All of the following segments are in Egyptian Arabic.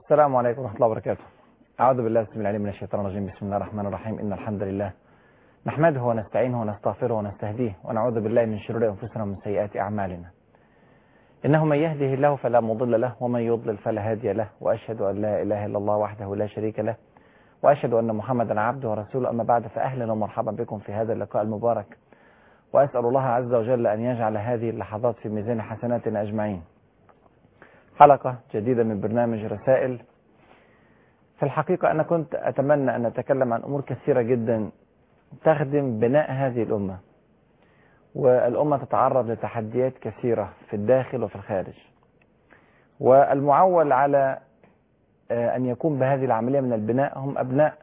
السلام عليكم ورحمة الله وبركاته أعوذ بالله بسم العليم من الشيطان الرجيم بسم الله الرحمن الرحيم إن الحمد لله نحمده ونستعينه ونستغفره ونستهديه ونعوذ بالله من شرور أنفسنا ومن سيئات أعمالنا إنه من يهده الله فلا مضل له ومن يضلل فلا هادي له وأشهد أن لا إله إلا الله وحده لا شريك له وأشهد أن محمدا عبده ورسوله أما بعد فأهلا ومرحبا بكم في هذا اللقاء المبارك وأسأل الله عز وجل أن يجعل هذه اللحظات في ميزان حسناتنا أجمعين حلقة جديدة من برنامج رسائل في الحقيقة أنا كنت أتمنى أن أتكلم عن أمور كثيرة جدا تخدم بناء هذه الأمة والأمة تتعرض لتحديات كثيرة في الداخل وفي الخارج والمعول على أن يكون بهذه العملية من البناء هم أبناء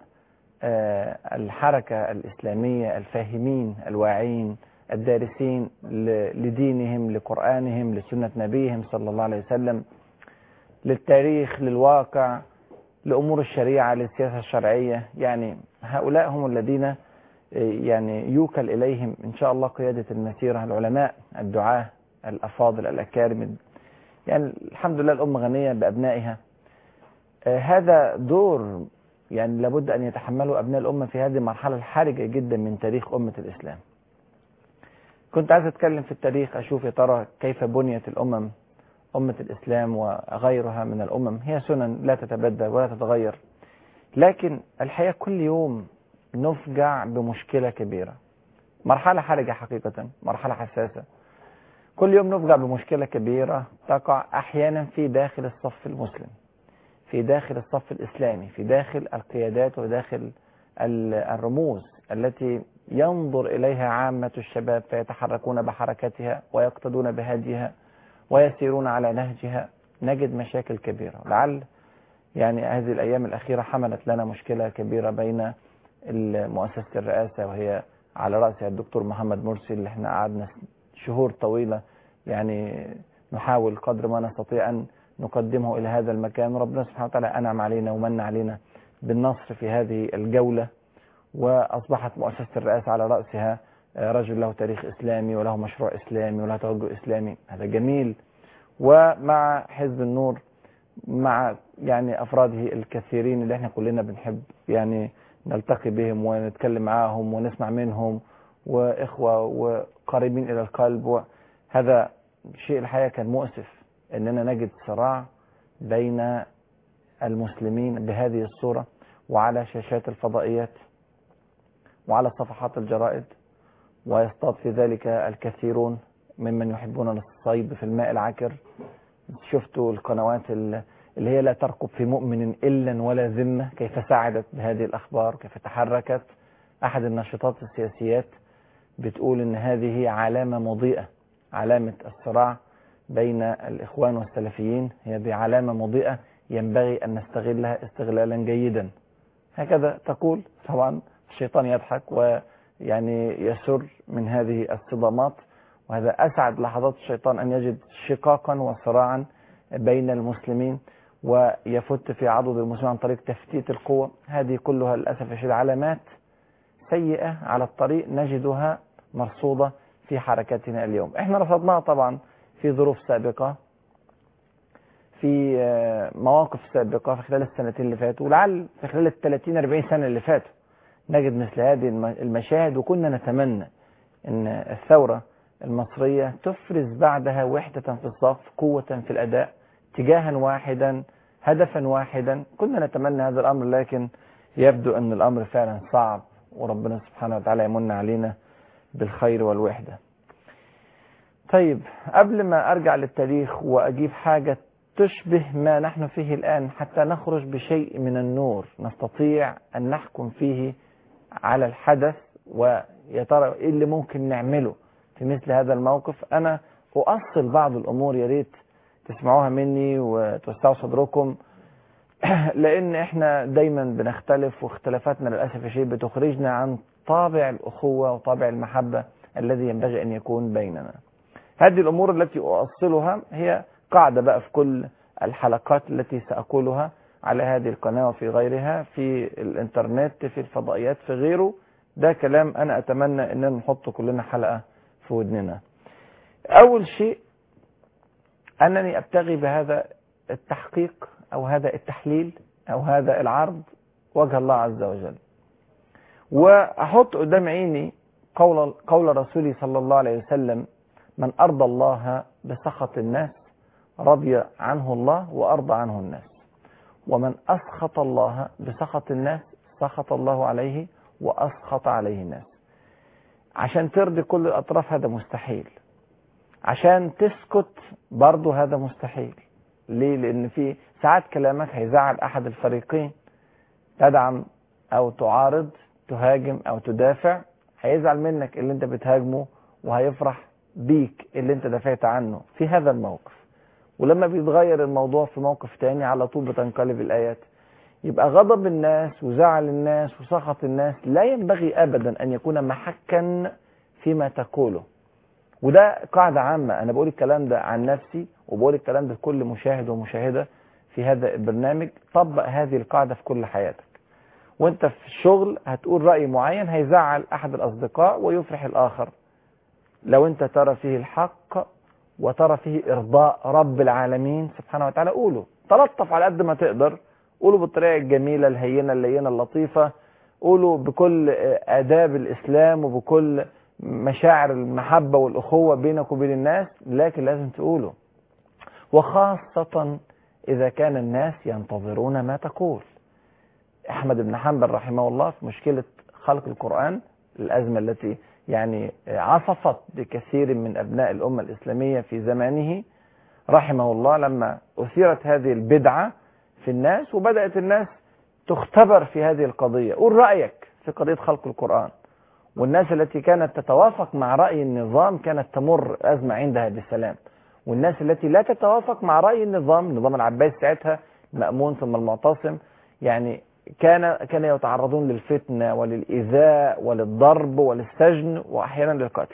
الحركة الإسلامية الفاهمين الواعين الدارسين لدينهم لقرآنهم لسنة نبيهم صلى الله عليه وسلم للتاريخ للواقع لأمور الشريعة للسياسة الشرعية يعني هؤلاء هم الذين يعني يوكل إليهم إن شاء الله قيادة المسيرة العلماء الدعاة الأفاضل الأكارم يعني الحمد لله الأمة غنية بأبنائها هذا دور يعني لابد أن يتحمله أبناء الأمة في هذه المرحلة الحرجة جدا من تاريخ أمة الإسلام كنت عايز أتكلم في التاريخ أشوف يا ترى كيف بنيت الأمم أمة الإسلام وغيرها من الأمم هي سنن لا تتبدل ولا تتغير لكن الحقيقة كل يوم نفجع بمشكلة كبيرة مرحلة حرجة حقيقة مرحلة حساسة كل يوم نفجع بمشكلة كبيرة تقع أحيانا في داخل الصف المسلم في داخل الصف الإسلامي في داخل القيادات وداخل الرموز التي ينظر إليها عامة الشباب فيتحركون بحركتها ويقتدون بهديها ويسيرون على نهجها نجد مشاكل كبيرة لعل يعني هذه الأيام الأخيرة حملت لنا مشكلة كبيرة بين مؤسسة الرئاسة وهي على رأسها الدكتور محمد مرسي اللي احنا قعدنا شهور طويلة يعني نحاول قدر ما نستطيع أن نقدمه إلى هذا المكان وربنا سبحانه وتعالى أنعم علينا ومن علينا بالنصر في هذه الجولة وأصبحت مؤسسة الرئاسة على رأسها رجل له تاريخ إسلامي وله مشروع إسلامي وله توجه إسلامي هذا جميل ومع حزب النور مع يعني أفراده الكثيرين اللي احنا كلنا بنحب يعني نلتقي بهم ونتكلم معاهم ونسمع منهم وإخوة وقريبين إلى القلب وهذا شيء الحقيقة كان مؤسف أننا نجد صراع بين المسلمين بهذه الصورة وعلى شاشات الفضائيات وعلى صفحات الجرائد ويصطاد في ذلك الكثيرون ممن يحبون الصيد في الماء العكر شفتوا القنوات اللي هي لا ترقب في مؤمن إلا ولا ذمة كيف ساعدت بهذه الأخبار كيف تحركت أحد النشطات السياسيات بتقول إن هذه هي علامة مضيئة علامة الصراع بين الإخوان والسلفيين هي دي علامة مضيئة ينبغي أن نستغلها استغلالا جيدا هكذا تقول طبعا الشيطان يضحك ويعني يسر من هذه الصدامات وهذا أسعد لحظات الشيطان أن يجد شقاقا وصراعا بين المسلمين ويفت في عضد المسلمين عن طريق تفتيت القوة هذه كلها للأسف الشديد علامات سيئة على الطريق نجدها مرصودة في حركتنا اليوم احنا رصدناها طبعا في ظروف سابقة في مواقف سابقة في خلال السنتين اللي فاتوا ولعل في خلال ال 30 40 سنة اللي فاتوا نجد مثل هذه المشاهد وكنا نتمنى ان الثورة المصرية تفرز بعدها وحدة في الصف قوة في الأداء اتجاها واحدا هدفا واحدا كنا نتمنى هذا الأمر لكن يبدو أن الأمر فعلا صعب وربنا سبحانه وتعالى يمن علينا بالخير والوحدة طيب قبل ما أرجع للتاريخ وأجيب حاجة تشبه ما نحن فيه الآن حتى نخرج بشيء من النور نستطيع أن نحكم فيه على الحدث ويا ترى إيه اللي ممكن نعمله في مثل هذا الموقف أنا أؤصل بعض الأمور يا ريت تسمعوها مني وتوسعوا صدركم لأن إحنا دايما بنختلف واختلافاتنا للأسف الشيء بتخرجنا عن طابع الأخوة وطابع المحبة الذي ينبغي أن يكون بيننا هذه الأمور التي أؤصلها هي قاعدة بقى في كل الحلقات التي سأقولها على هذه القناة وفي غيرها في الانترنت في الفضائيات في غيره ده كلام أنا أتمنى أننا نحطه كلنا حلقة في ودننا أول شيء أنني أبتغي بهذا التحقيق أو هذا التحليل أو هذا العرض وجه الله عز وجل وأحط قدام عيني قول, قول رسولي صلى الله عليه وسلم من أرضى الله بسخط الناس رضي عنه الله وأرضى عنه الناس ومن أسخط الله بسخط الناس سخط الله عليه وأسخط عليه الناس عشان ترضي كل الأطراف هذا مستحيل عشان تسكت برضه هذا مستحيل ليه لأن في ساعات كلامك هيزعل أحد الفريقين تدعم أو تعارض تهاجم أو تدافع هيزعل منك اللي انت بتهاجمه وهيفرح بيك اللي انت دافعت عنه في هذا الموقف ولما بيتغير الموضوع في موقف تاني على طول بتنقلب الآيات يبقى غضب الناس وزعل الناس وسخط الناس لا ينبغي أبدا أن يكون محكا فيما تقوله وده قاعدة عامة أنا بقول الكلام ده عن نفسي وبقول الكلام ده لكل مشاهد ومشاهدة في هذا البرنامج طبق هذه القاعدة في كل حياتك وانت في الشغل هتقول رأي معين هيزعل أحد الأصدقاء ويفرح الآخر لو انت ترى فيه الحق وترى فيه إرضاء رب العالمين سبحانه وتعالى قوله تلطف على قد ما تقدر قولوا بالطريقة الجميلة الهينة اللينة اللطيفة قولوا بكل آداب الإسلام وبكل مشاعر المحبة والأخوة بينك وبين الناس لكن لازم تقوله وخاصة إذا كان الناس ينتظرون ما تقول أحمد بن حنبل رحمه الله في مشكلة خلق القرآن الأزمة التي يعني عصفت بكثير من أبناء الأمة الإسلامية في زمانه رحمه الله لما أثيرت هذه البدعة في الناس وبدأت الناس تختبر في هذه القضية قول رأيك في قضية خلق القرآن والناس التي كانت تتوافق مع رأي النظام كانت تمر أزمة عندها بسلام والناس التي لا تتوافق مع رأي النظام النظام العباسي ساعتها مأمون ثم المعتصم يعني كان كان يتعرضون للفتنة وللإيذاء وللضرب وللسجن وأحيانا للقتل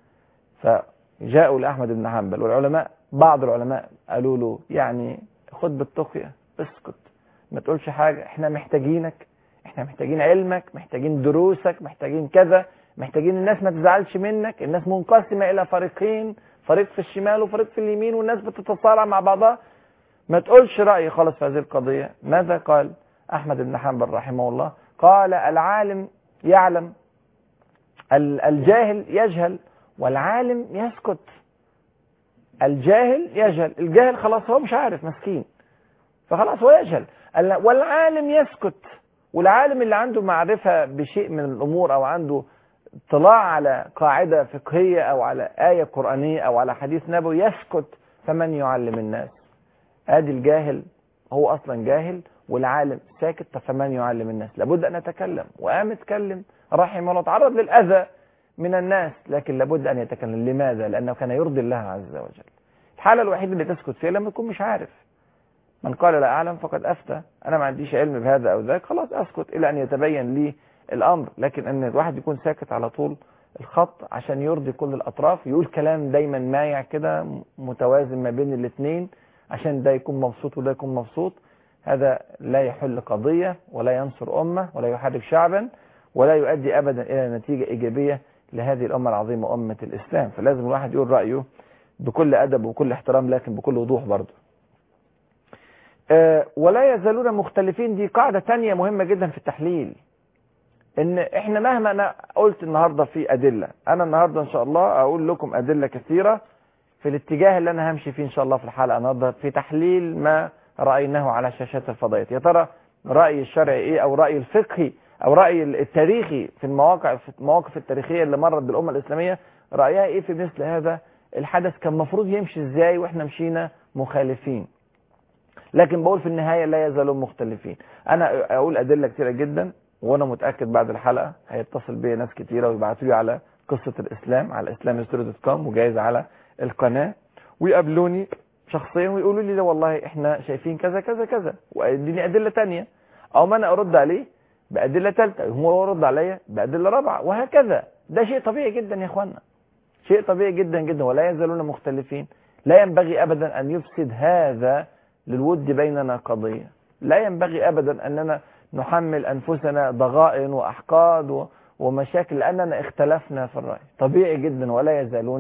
فجاءوا لأحمد بن حنبل والعلماء بعض العلماء قالوا له يعني خد بالتقية اسكت ما تقولش حاجة احنا محتاجينك احنا محتاجين علمك محتاجين دروسك محتاجين كذا محتاجين الناس ما تزعلش منك الناس منقسمة إلى فريقين فريق في الشمال وفريق في اليمين والناس بتتصارع مع بعضها ما تقولش رأي خالص في هذه القضية ماذا قال أحمد بن حنبل رحمه الله قال العالم يعلم الجاهل يجهل والعالم يسكت الجاهل يجهل الجاهل خلاص هو مش عارف مسكين فخلاص هو يجهل والعالم يسكت والعالم اللي عنده معرفة بشيء من الأمور أو عنده اطلاع على قاعدة فقهية أو على آية قرآنية أو على حديث نبوي يسكت فمن يعلم الناس ادي الجاهل هو أصلا جاهل والعالم ساكت فمن يعلم الناس لابد أن يتكلم وقام اتكلم رحمه الله تعرض للأذى من الناس لكن لابد أن يتكلم لماذا لأنه كان يرضي الله عز وجل الحالة الوحيدة اللي تسكت فيها لما يكون مش عارف من قال لا أعلم فقد أفتى أنا ما عنديش علم بهذا أو ذاك خلاص أسكت إلى أن يتبين لي الأمر لكن أن الواحد يكون ساكت على طول الخط عشان يرضي كل الأطراف يقول كلام دايما مايع كده متوازن ما بين الاثنين عشان ده يكون مبسوط وده يكون مبسوط هذا لا يحل قضية ولا ينصر أمة ولا يحرك شعبا ولا يؤدي أبدا إلى نتيجة إيجابية لهذه الأمة العظيمة أمة الإسلام فلازم الواحد يقول رأيه بكل أدب وكل احترام لكن بكل وضوح برضه أه ولا يزالون مختلفين دي قاعدة تانية مهمة جدا في التحليل ان احنا مهما انا قلت النهاردة في ادلة انا النهاردة ان شاء الله اقول لكم ادلة كثيرة في الاتجاه اللي انا همشي فيه ان شاء الله في الحلقة النهاردة في تحليل ما رأيناه على شاشات الفضائيات يا ترى رأي الشرعي ايه او رأي الفقهي او رأي التاريخي في المواقع في المواقف التاريخية اللي مرت بالامة الاسلامية رأيها ايه في مثل هذا الحدث كان المفروض يمشي ازاي واحنا مشينا مخالفين لكن بقول في النهاية لا يزالون مختلفين انا اقول ادلة كتيرة جدا وانا متاكد بعد الحلقه هيتصل بيا ناس كتيره ويبعتوا لي على قصه الاسلام على اسلام دوت كوم وجايز على القناه ويقابلوني شخصيا ويقولوا لي لا والله احنا شايفين كذا كذا كذا واديني ادله تانية او ما انا ارد عليه بادله ثالثه هو يرد عليا بادله رابعه وهكذا ده شيء طبيعي جدا يا اخوانا شيء طبيعي جدا جدا ولا يزالون مختلفين لا ينبغي ابدا ان يفسد هذا للود بيننا قضيه لا ينبغي ابدا اننا نحمل أنفسنا ضغائن وأحقاد ومشاكل لأننا اختلفنا في الرأي طبيعي جدا ولا يزالون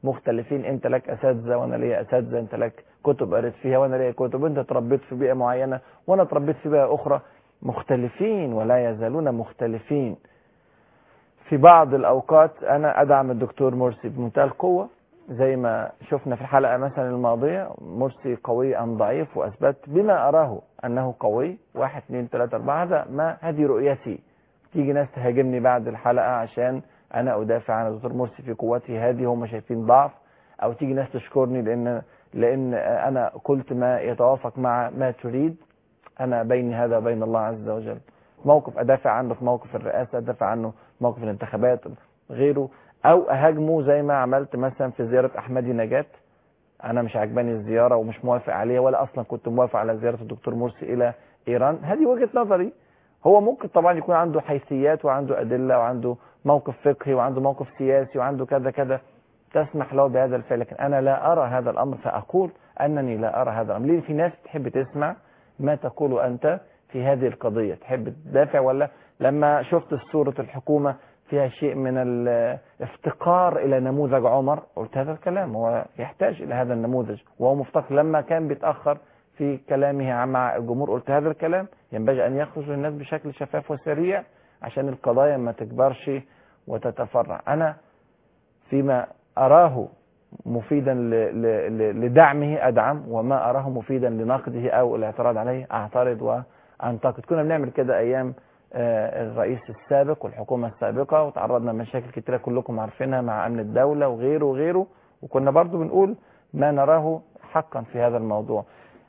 مختلفين انت لك اساتذه وانا ليا اساتذه انت لك كتب قريت فيها وانا ليا كتب انت اتربيت في بيئه معينه وانا اتربيت في بيئه اخرى مختلفين ولا يزالون مختلفين في بعض الاوقات انا ادعم الدكتور مرسي بمنتهى القوه زي ما شفنا في الحلقه مثلا الماضيه مرسي قوي ام ضعيف واثبت بما اراه انه قوي واحد اثنين ثلاثه اربعه هذا ما هذه رؤيتي تيجي ناس تهاجمني بعد الحلقه عشان انا ادافع عن الدكتور مرسي في قوته هذه هم شايفين ضعف او تيجي ناس تشكرني لان لان انا قلت ما يتوافق مع ما تريد انا بيني هذا وبين الله عز وجل موقف ادافع عنه في موقف الرئاسه ادافع عنه في موقف الانتخابات غيره او اهاجمه زي ما عملت مثلا في زياره احمدي نجات انا مش عجباني الزياره ومش موافق عليها ولا اصلا كنت موافق على زياره الدكتور مرسي الى ايران هذه وجهه نظري هو ممكن طبعا يكون عنده حيثيات وعنده ادله وعنده موقف فقهي وعنده موقف سياسي وعنده كذا كذا تسمح له بهذا الفعل لكن انا لا ارى هذا الامر فاقول انني لا ارى هذا الامر ليه في ناس تحب تسمع ما تقول انت في هذه القضيه تحب تدافع ولا لما شفت صوره الحكومه فيها شيء من الافتقار الى نموذج عمر قلت هذا الكلام هو يحتاج الى هذا النموذج وهو مفتقر لما كان بيتاخر في كلامه مع الجمهور قلت هذا الكلام ينبغي ان يخرج للناس بشكل شفاف وسريع عشان القضايا ما تكبرش وتتفرع انا فيما اراه مفيدا لدعمه ادعم وما اراه مفيدا لنقده او الاعتراض عليه اعترض وانتقد كنا بنعمل كده ايام الرئيس السابق والحكومه السابقه وتعرضنا لمشاكل كتيره كلكم عارفينها مع امن الدوله وغيره وغيره وكنا برضو بنقول ما نراه حقا في هذا الموضوع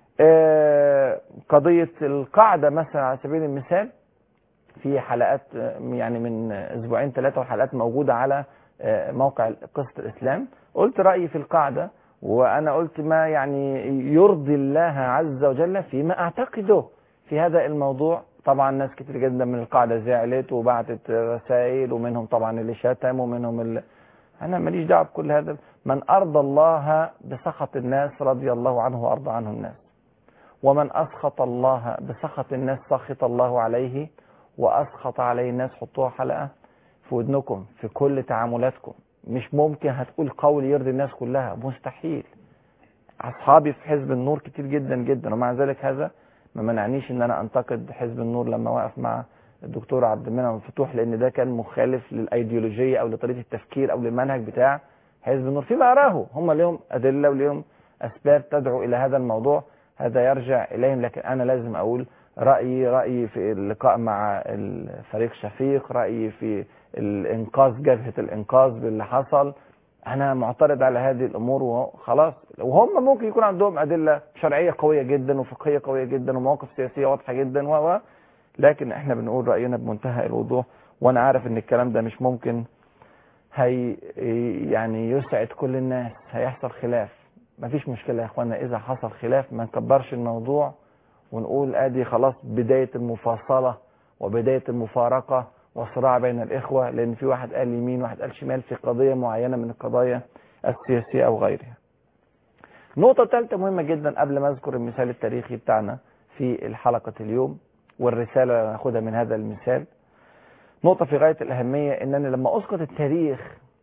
قضيه القاعده مثلا على سبيل المثال في حلقات يعني من اسبوعين ثلاثه وحلقات موجوده على موقع قصه الاسلام قلت رايي في القاعده وانا قلت ما يعني يرضي الله عز وجل فيما اعتقده في هذا الموضوع طبعا ناس كتير جدا من القاعده زعلت وبعتت رسائل ومنهم طبعا اللي شتم ومنهم اللي انا ماليش دعوه بكل هذا من ارضى الله بسخط الناس رضي الله عنه وارضى عنه الناس ومن اسخط الله بسخط الناس سخط الله عليه واسخط عليه الناس حطوها حلقه في ودنكم في كل تعاملاتكم مش ممكن هتقول قول يرضي الناس كلها مستحيل اصحابي في حزب النور كتير جدا جدا ومع ذلك هذا ما منعنيش ان انا انتقد حزب النور لما وقف مع الدكتور عبد المنعم فتوح لان ده كان مخالف للايديولوجيه او لطريقه التفكير او للمنهج بتاع حزب النور فيما اراه هم لهم ادله ولهم اسباب تدعو الى هذا الموضوع هذا يرجع اليهم لكن انا لازم اقول رايي رايي في اللقاء مع الفريق شفيق رايي في الانقاذ جبهه الانقاذ باللي حصل انا معترض على هذه الامور وخلاص وهم ممكن يكون عندهم ادله شرعيه قويه جدا وفقهيه قويه جدا ومواقف سياسيه واضحه جدا و لكن احنا بنقول راينا بمنتهى الوضوح وانا عارف ان الكلام ده مش ممكن هي يعني يسعد كل الناس هيحصل خلاف مفيش مشكله يا اخوانا اذا حصل خلاف ما نكبرش الموضوع ونقول ادي خلاص بدايه المفاصله وبدايه المفارقه وصراع بين الإخوة لأن في واحد قال يمين واحد قال شمال في قضية معينة من القضايا السياسية أو غيرها نقطة ثالثة مهمة جدا قبل ما أذكر المثال التاريخي بتاعنا في الحلقة اليوم والرسالة اللي ناخدها من هذا المثال نقطة في غاية الأهمية إن أنا لما أسقط التاريخ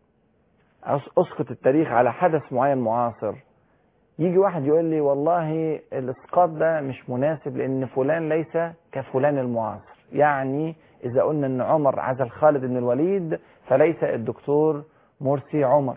أسقط التاريخ على حدث معين معاصر يجي واحد يقول لي والله الإسقاط ده مش مناسب لأن فلان ليس كفلان المعاصر يعني إذا قلنا أن عمر عزل خالد بن الوليد فليس الدكتور مرسي عمر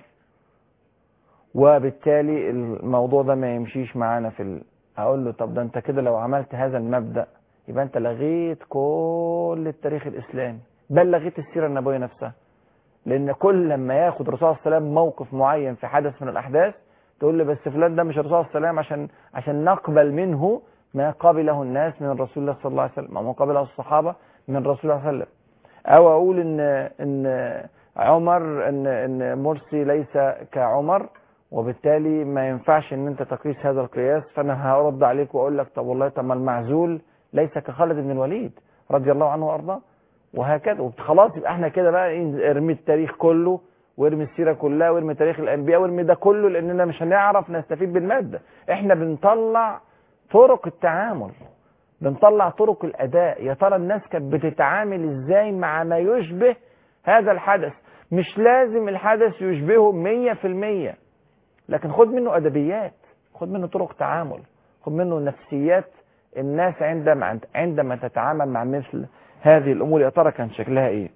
وبالتالي الموضوع ده ما يمشيش معانا في ال... أقول له طب ده أنت كده لو عملت هذا المبدأ يبقى أنت لغيت كل التاريخ الإسلامي بل لغيت السيرة النبوية نفسها لأن كل لما ياخد الرسول صلى الله عليه وسلم موقف معين في حدث من الأحداث تقول له بس فلان ده مش الرسول صلى الله عليه وسلم عشان عشان نقبل منه ما قبله الناس من الرسول الله صلى الله عليه وسلم ما قبله الصحابة من الرسول صلى الله عليه وسلم او اقول ان ان عمر ان ان مرسي ليس كعمر وبالتالي ما ينفعش ان انت تقيس هذا القياس فانا هرد عليك واقول لك طب والله طب ما المعزول ليس كخالد بن الوليد رضي الله عنه وارضاه وهكذا خلاص يبقى احنا كده بقى ارمي التاريخ كله وارمي السيره كلها وارمي تاريخ الانبياء وارمي ده كله لاننا مش هنعرف نستفيد بالماده احنا بنطلع طرق التعامل بنطلع طرق الاداء يا ترى الناس كانت بتتعامل ازاي مع ما يشبه هذا الحدث مش لازم الحدث يشبهه مية في المية لكن خد منه أدبيات خد منه طرق تعامل خد منه نفسيات الناس عندما عندما تتعامل مع مثل هذه الأمور يا ترى كان شكلها إيه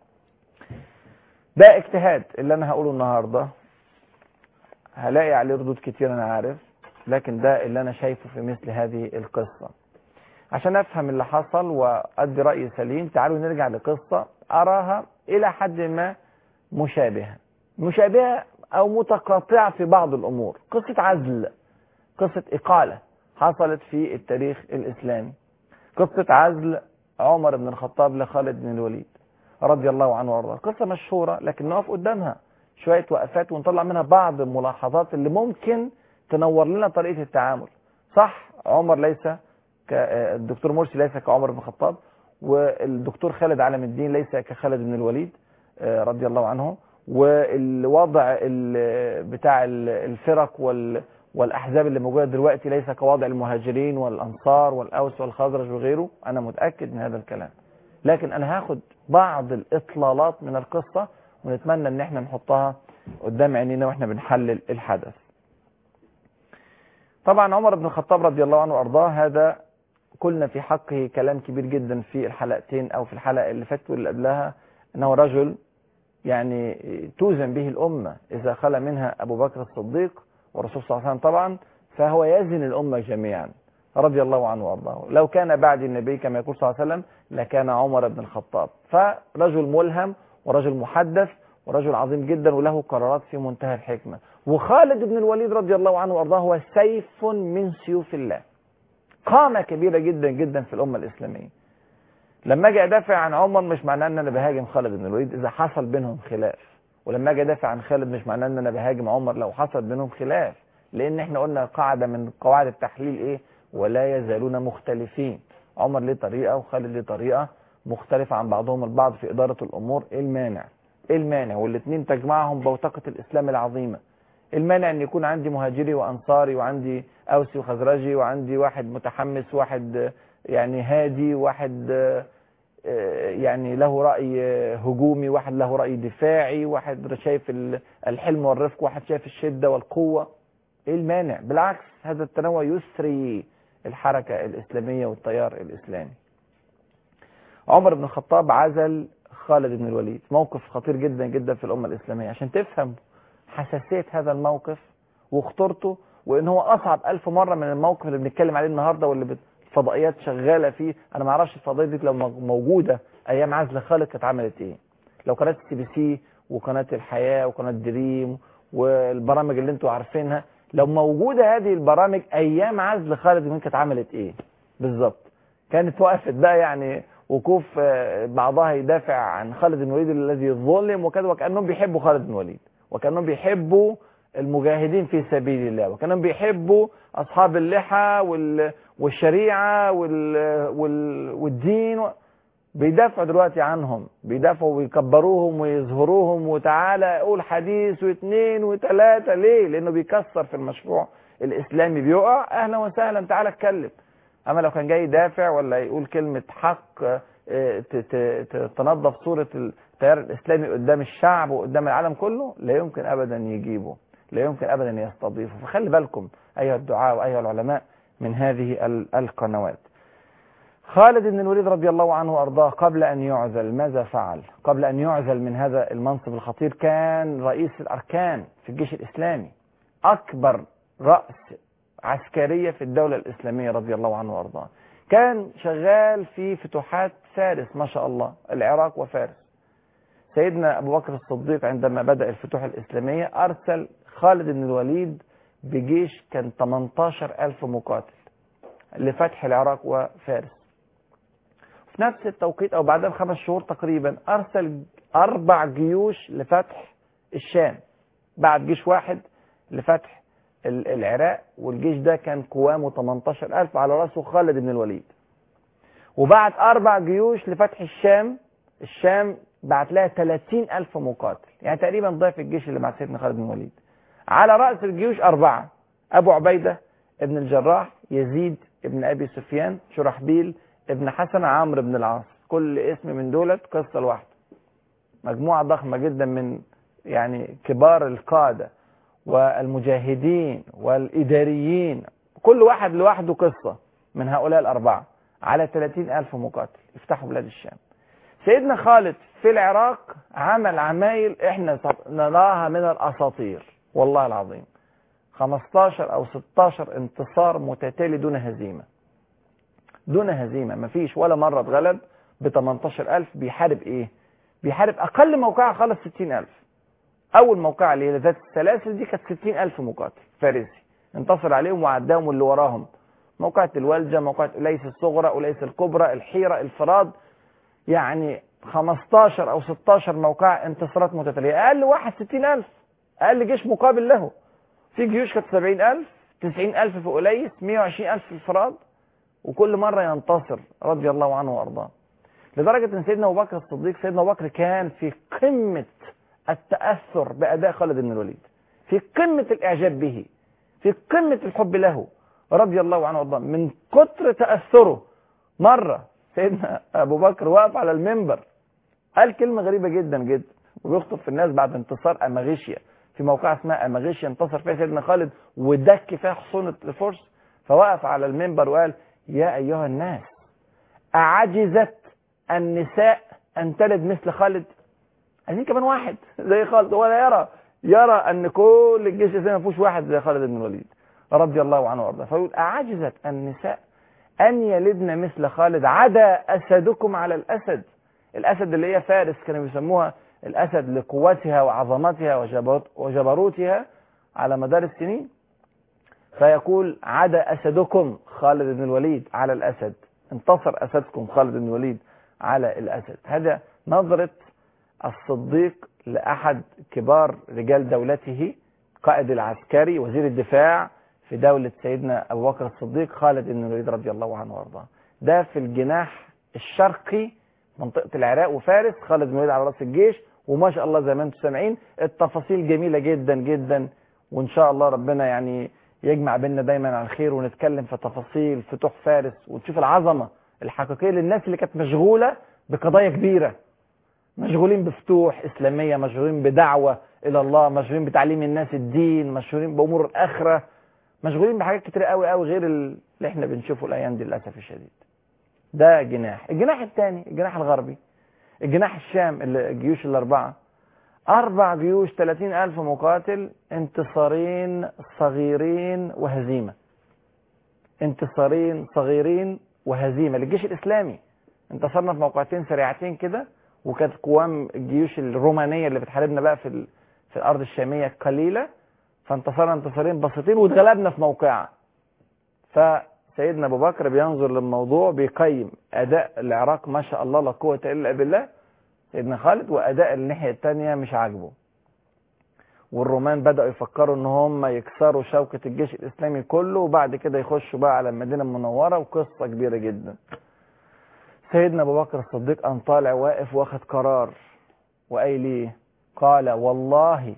ده اجتهاد اللي أنا هقوله النهاردة هلاقي عليه ردود كتير أنا عارف لكن ده اللي أنا شايفه في مثل هذه القصة عشان أفهم اللي حصل وأدي رأي سليم تعالوا نرجع لقصة أراها إلى حد ما مشابهة مشابهة أو متقاطعة في بعض الأمور قصة عزل قصة إقالة حصلت في التاريخ الإسلامي قصة عزل عمر بن الخطاب لخالد بن الوليد رضي الله عنه وارضاه قصة مشهورة لكن نقف قدامها شوية وقفات ونطلع منها بعض الملاحظات اللي ممكن تنور لنا طريقة التعامل صح عمر ليس الدكتور مرسي ليس كعمر بن الخطاب والدكتور خالد علم الدين ليس كخالد بن الوليد رضي الله عنه والوضع بتاع الفرق وال والاحزاب اللي موجوده دلوقتي ليس كوضع المهاجرين والانصار والاوس والخزرج وغيره انا متاكد من هذا الكلام لكن انا هاخد بعض الاطلالات من القصه ونتمنى ان احنا نحطها قدام عينينا واحنا بنحلل الحدث طبعا عمر بن الخطاب رضي الله عنه وارضاه هذا قلنا في حقه كلام كبير جدا في الحلقتين او في الحلقه اللي فاتت واللي قبلها انه رجل يعني توزن به الامه اذا خلى منها ابو بكر الصديق والرسول صلى الله عليه وسلم طبعا فهو يزن الأمة جميعا رضي الله عنه وارضاه لو كان بعد النبي كما يقول صلى الله عليه وسلم لكان عمر بن الخطاب فرجل ملهم ورجل محدث ورجل عظيم جدا وله قرارات في منتهى الحكمة وخالد بن الوليد رضي الله عنه وارضاه هو سيف من سيوف الله قامة كبيرة جدا جدا في الأمة الإسلامية لما اجي ادافع عن عمر مش معناه ان انا بهاجم خالد بن الوليد اذا حصل بينهم خلاف ولما اجي ادافع عن خالد مش معناه ان انا بهاجم عمر لو حصل بينهم خلاف لان احنا قلنا قاعده من قواعد التحليل ايه ولا يزالون مختلفين عمر ليه طريقه وخالد ليه طريقه مختلفه عن بعضهم البعض في اداره الامور ايه المانع ايه المانع والاثنين تجمعهم بوتقه الاسلام العظيمه المانع ان يكون عندي مهاجري وانصاري وعندي اوسي وخزرجي وعندي واحد متحمس واحد يعني هادي واحد يعني له رأي هجومي واحد له رأي دفاعي واحد شايف الحلم والرفق واحد شايف الشدة والقوة ايه المانع بالعكس هذا التنوع يسري الحركة الإسلامية والتيار الإسلامي عمر بن الخطاب عزل خالد بن الوليد موقف خطير جدا جدا في الأمة الإسلامية عشان تفهم حساسية هذا الموقف وخطورته وإن هو أصعب ألف مرة من الموقف اللي بنتكلم عليه النهاردة واللي الفضائيات شغاله فيه انا ما اعرفش الفضائيات دي لو موجوده ايام عزل خالد كانت عملت ايه لو قناه السي بي سي وقناه الحياه وقناه دريم والبرامج اللي انتوا عارفينها لو موجوده هذه البرامج ايام عزل خالد بن كانت عملت ايه بالظبط كانت وقفت بقى يعني وقوف بعضها يدافع عن خالد بن الوليد الذي ظلم وكذا وكانهم بيحبوا خالد بن الوليد وكانهم بيحبوا المجاهدين في سبيل الله وكانهم بيحبوا اصحاب اللحى وال والشريعة وال... وال... والدين و... بيدافعوا دلوقتي عنهم بيدافعوا ويكبروهم ويظهروهم وتعالى قول حديث واثنين وثلاثة ليه لانه بيكسر في المشروع الاسلامي بيقع اهلا وسهلا تعالى اتكلم اما لو كان جاي يدافع ولا يقول كلمة حق ت... ت... تنظف صورة التيار الاسلامي قدام الشعب وقدام العالم كله لا يمكن ابدا يجيبه لا يمكن ابدا يستضيفه فخلي بالكم ايها الدعاء وايها العلماء من هذه القنوات خالد بن الوليد رضي الله عنه وارضاه قبل ان يعزل ماذا فعل قبل ان يعزل من هذا المنصب الخطير كان رئيس الاركان في الجيش الاسلامي اكبر راس عسكريه في الدوله الاسلاميه رضي الله عنه وارضاه كان شغال في فتوحات فارس ما شاء الله العراق وفارس سيدنا ابو بكر الصديق عندما بدا الفتوح الاسلاميه ارسل خالد بن الوليد بجيش كان 18 ألف مقاتل لفتح العراق وفارس في نفس التوقيت أو بعدها بخمس شهور تقريبا أرسل أربع جيوش لفتح الشام بعد جيش واحد لفتح العراق والجيش ده كان قوامه 18 ألف على رأسه خالد بن الوليد وبعد أربع جيوش لفتح الشام الشام بعت لها 30 ألف مقاتل يعني تقريبا ضعف الجيش اللي مع سيدنا خالد بن الوليد على رأس الجيوش أربعة أبو عبيدة ابن الجراح يزيد ابن أبي سفيان شرحبيل ابن حسن عمرو بن العاص كل اسم من دولت قصة لوحده مجموعة ضخمة جدا من يعني كبار القادة والمجاهدين والإداريين كل واحد لوحده قصة من هؤلاء الأربعة على 30 ألف مقاتل يفتحوا بلاد الشام سيدنا خالد في العراق عمل عمايل احنا نراها من الأساطير والله العظيم 15 أو 16 انتصار متتالي دون هزيمة دون هزيمة مفيش ولا مرة اتغلب ب 18000 بيحارب ايه بيحارب اقل موقعة خالص 60000 اول موقعة اللي هي ذات السلاسل دي كانت 60000 مقاتل فارسي انتصر عليهم وعداهم واللي وراهم موقعة الوالجة موقعة أليس الصغرى أليس الكبرى الحيرة الفراد يعني 15 أو 16 موقع انتصارات متتالية أقل واحد 60000 أقل جيش مقابل له في جيوش كانت 70000 90000 في أليس 120000 في الفراد وكل مرة ينتصر رضي الله عنه وأرضاه لدرجة أن سيدنا أبو بكر الصديق سيدنا أبو بكر كان في قمة التأثر بأداء خالد بن الوليد في قمة الإعجاب به في قمة الحب له رضي الله عنه وارضاه من كتر تأثره مرة سيدنا أبو بكر وقف على المنبر قال كلمة غريبة جدا جدا وبيخطب في الناس بعد انتصار أماغيشيا في موقع اسمها أماغيشيا انتصر فيها سيدنا خالد ودك فيها حصونة الفرس فوقف على المنبر وقال يا أيها الناس أعجزت النساء أن تلد مثل خالد عايزين كمان واحد زي خالد هو لا يرى يرى أن كل الجيش الإسلامي ما فيهوش واحد زي خالد بن الوليد رضي الله عنه وارضاه فيقول أعجزت النساء أن يلدن مثل خالد عدا أسدكم على الأسد الأسد اللي هي فارس كانوا بيسموها الأسد لقوتها وعظمتها وجبروتها على مدار السنين فيقول عدا أسدكم خالد بن الوليد على الأسد انتصر أسدكم خالد بن الوليد على الأسد هذا نظرة الصديق لأحد كبار رجال دولته قائد العسكري وزير الدفاع في دولة سيدنا أبو بكر الصديق خالد بن الوليد رضي الله عنه وارضاه ده في الجناح الشرقي منطقة العراق وفارس خالد بن الوليد على رأس الجيش وما شاء الله زي ما انتم سامعين التفاصيل جميلة جدا جدا وإن شاء الله ربنا يعني يجمع بيننا دايما على الخير ونتكلم في تفاصيل فتوح فارس وتشوف العظمة الحقيقية للناس اللي كانت مشغولة بقضايا كبيرة مشغولين بفتوح إسلامية مشغولين بدعوة إلى الله مشغولين بتعليم الناس الدين مشغولين بأمور الآخرة مشغولين بحاجات كتير قوي قوي غير اللي احنا بنشوفه الأيام دي للأسف الشديد ده جناح الجناح الثاني الجناح الغربي الجناح الشام الجيوش الأربعة أربع جيوش 30 ألف مقاتل انتصارين صغيرين وهزيمة انتصارين صغيرين وهزيمة للجيش الإسلامي انتصرنا في موقعتين سريعتين كده وكانت قوام الجيوش الرومانية اللي بتحاربنا بقى في في الأرض الشامية قليلة فانتصرنا انتصارين بسيطين واتغلبنا في موقعة فسيدنا أبو بكر بينظر للموضوع بيقيم أداء العراق ما شاء الله لا قوة إلا بالله سيدنا خالد وأداء الناحية الثانية مش عاجبه والرومان بدأوا يفكروا ان هم يكسروا شوكة الجيش الاسلامي كله وبعد كده يخشوا بقى على المدينة المنورة وقصة كبيرة جدا سيدنا ابو بكر الصديق قام طالع واقف واخد قرار وقايل ايه قال والله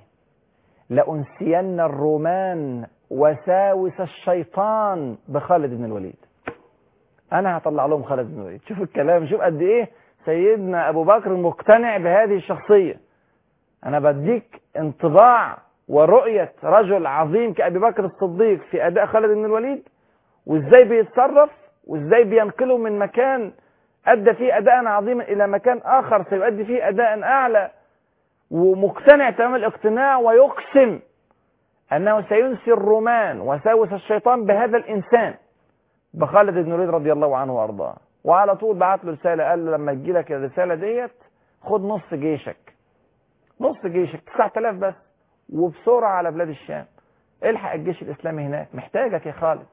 لأنسين الرومان وساوس الشيطان بخالد بن الوليد انا هطلع لهم خالد بن الوليد شوف الكلام شوف قد ايه سيدنا ابو بكر مقتنع بهذه الشخصية انا بديك انطباع ورؤية رجل عظيم كأبي بكر الصديق في اداء خالد بن الوليد وازاي بيتصرف وازاي بينقله من مكان ادى فيه اداء عظيما الى مكان اخر سيؤدي فيه اداء اعلى ومقتنع تمام الاقتناع ويقسم انه سينسي الرومان وساوس الشيطان بهذا الانسان بخالد بن الوليد رضي الله عنه وارضاه وعلى طول بعت له رساله قال له لما تجي لك الرساله ديت خد نص جيشك نص جيشك 9000 بس وبسرعه على بلاد الشام الحق الجيش الاسلامي هناك محتاجك يا خالد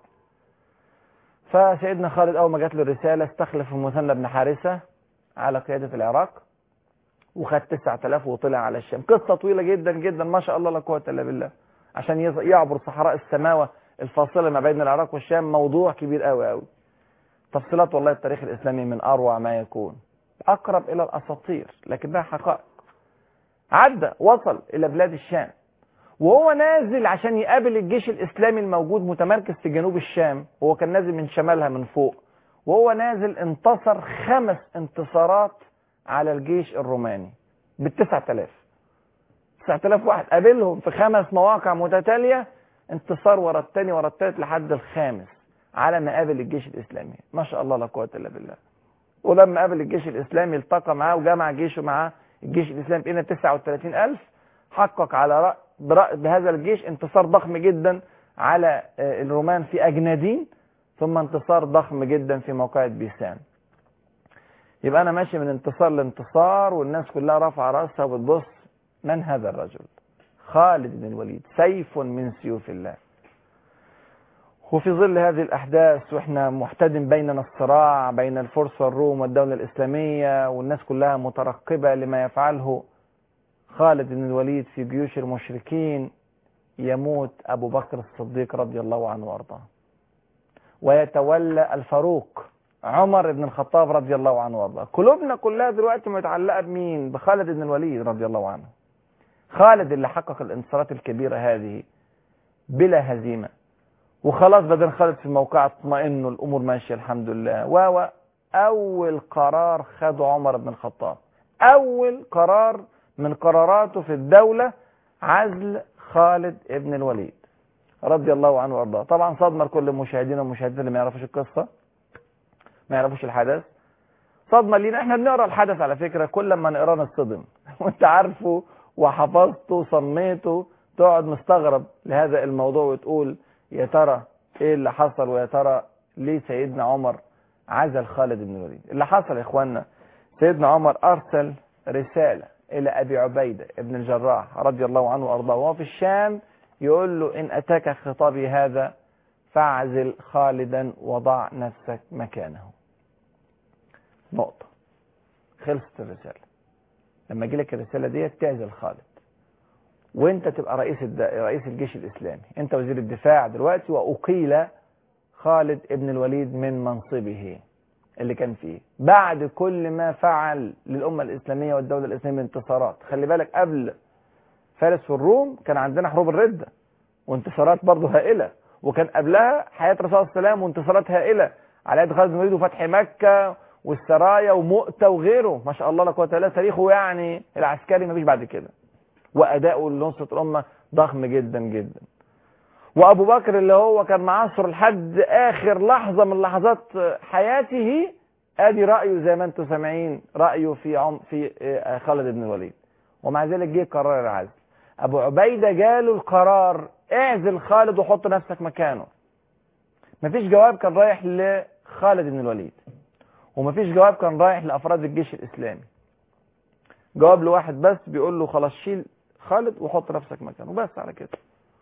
فسيدنا خالد اول ما جات له الرساله استخلف المثنى بن حارثه على قياده العراق وخد 9000 وطلع على الشام قصه طويله جدا جدا ما شاء الله لا قوه الا بالله عشان يعبر صحراء السماوه الفاصله ما بين العراق والشام موضوع كبير قوي قوي تفصيلات والله التاريخ الاسلامي من اروع ما يكون اقرب الى الاساطير لكنها حقائق عدى وصل الى بلاد الشام وهو نازل عشان يقابل الجيش الاسلامي الموجود متمركز في جنوب الشام هو كان نازل من شمالها من فوق وهو نازل انتصر خمس انتصارات على الجيش الروماني بالتسعة آلاف 9000 واحد قابلهم في خمس مواقع متتالية انتصار ورا الثاني ورا الثالث لحد الخامس على ما قابل الجيش الإسلامي ما شاء الله لا قوة إلا بالله ولما قابل الجيش الإسلامي التقى معاه وجمع جيشه معاه الجيش الإسلامي بقينا 39000 حقق على رأ... برأ... بهذا الجيش انتصار ضخم جدا على الرومان في أجنادين ثم انتصار ضخم جدا في موقعة بيسان يبقى أنا ماشي من انتصار لانتصار والناس كلها رافعة رأسها وبتبص من هذا الرجل خالد بن الوليد سيف من سيوف الله وفي ظل هذه الأحداث وإحنا محتدم بيننا الصراع بين الفرس والروم والدولة الإسلامية والناس كلها مترقبة لما يفعله خالد بن الوليد في جيوش المشركين يموت أبو بكر الصديق رضي الله عنه وأرضاه ويتولى الفاروق عمر بن الخطاب رضي الله عنه وارضاه قلوبنا كلها دلوقتي متعلقه بمين بخالد بن الوليد رضي الله عنه خالد اللي حقق الانتصارات الكبيره هذه بلا هزيمه وخلاص بدل خالد في موقع اطمئنوا الامور ماشيه الحمد لله و اول قرار خده عمر بن الخطاب اول قرار من قراراته في الدوله عزل خالد بن الوليد رضي الله عنه وارضاه طبعا صدمه لكل المشاهدين والمشاهدين اللي ما يعرفوش القصه ما يعرفوش الحدث صدمه لينا احنا بنقرا الحدث على فكره كل ما نقراه نصطدم وانت عارفه وحفظته وصميته تقعد مستغرب لهذا الموضوع وتقول يا ترى ايه اللي حصل ويا ترى ليه سيدنا عمر عزل خالد بن الوليد اللي حصل يا اخوانا سيدنا عمر ارسل رساله الى ابي عبيده ابن الجراح رضي الله عنه وارضاه وهو في الشام يقول له ان اتاك خطابي هذا فاعزل خالدا وضع نفسك مكانه نقطة خلصت الرسالة لما يجي لك الرسالة دي تعزل خالد وانت تبقى رئيس الد... رئيس الجيش الاسلامي انت وزير الدفاع دلوقتي واقيل خالد ابن الوليد من منصبه اللي كان فيه بعد كل ما فعل للأمة الإسلامية والدولة الإسلامية انتصارات خلي بالك قبل فارس والروم كان عندنا حروب الردة وانتصارات برضه هائلة وكان قبلها حياة الرسول صلى الله عليه وسلم وانتصارات هائلة على يد خالد بن الوليد وفتح مكة والسرايا ومؤتة وغيره ما شاء الله لا قوة الا بالله تاريخه يعني العسكري ما فيش بعد كده وأداؤه لنصرة الأمة ضخم جدا جدا وأبو بكر اللي هو كان معاصر لحد آخر لحظة من لحظات حياته ادي رأيه زي ما انتم سامعين رأيه في عم في خالد بن الوليد ومع ذلك جه قرار العزل أبو عبيدة جاله القرار اعزل خالد وحط نفسك مكانه مفيش جواب كان رايح لخالد بن الوليد ومفيش جواب كان رايح لأفراد الجيش الإسلامي جواب لواحد بس بيقول له خلاص شيل خالد وحط نفسك مكانه بس على كده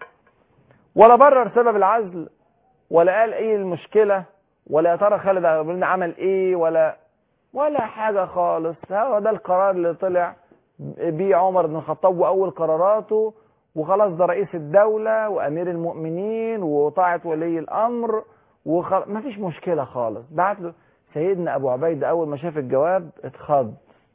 ولا برر سبب العزل ولا قال ايه المشكلة ولا يا ترى خالد عمل ايه ولا ولا حاجة خالص هو ده القرار اللي طلع بيه عمر بن الخطاب واول قراراته وخلاص ده رئيس الدولة وامير المؤمنين وطاعة ولي الامر وخل... ما فيش مشكلة خالص بعت له سيدنا ابو عبيدة اول ما شاف الجواب اتخض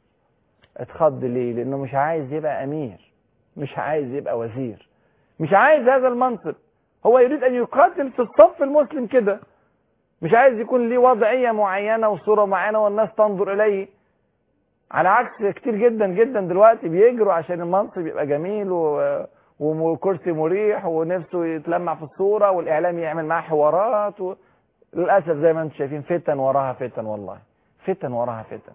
اتخض ليه لانه مش عايز يبقى امير مش عايز يبقى وزير مش عايز هذا المنصب هو يريد ان يقاتل في الصف المسلم كده مش عايز يكون ليه وضعية معينة وصورة معينة والناس تنظر اليه على عكس كتير جدا جدا دلوقتي بيجروا عشان المنصب يبقى جميل و... وكرسي مريح ونفسه يتلمع في الصورة والاعلام يعمل معاه حوارات و... للأسف زي ما انتم شايفين فتن وراها فتن والله فتن وراها فتن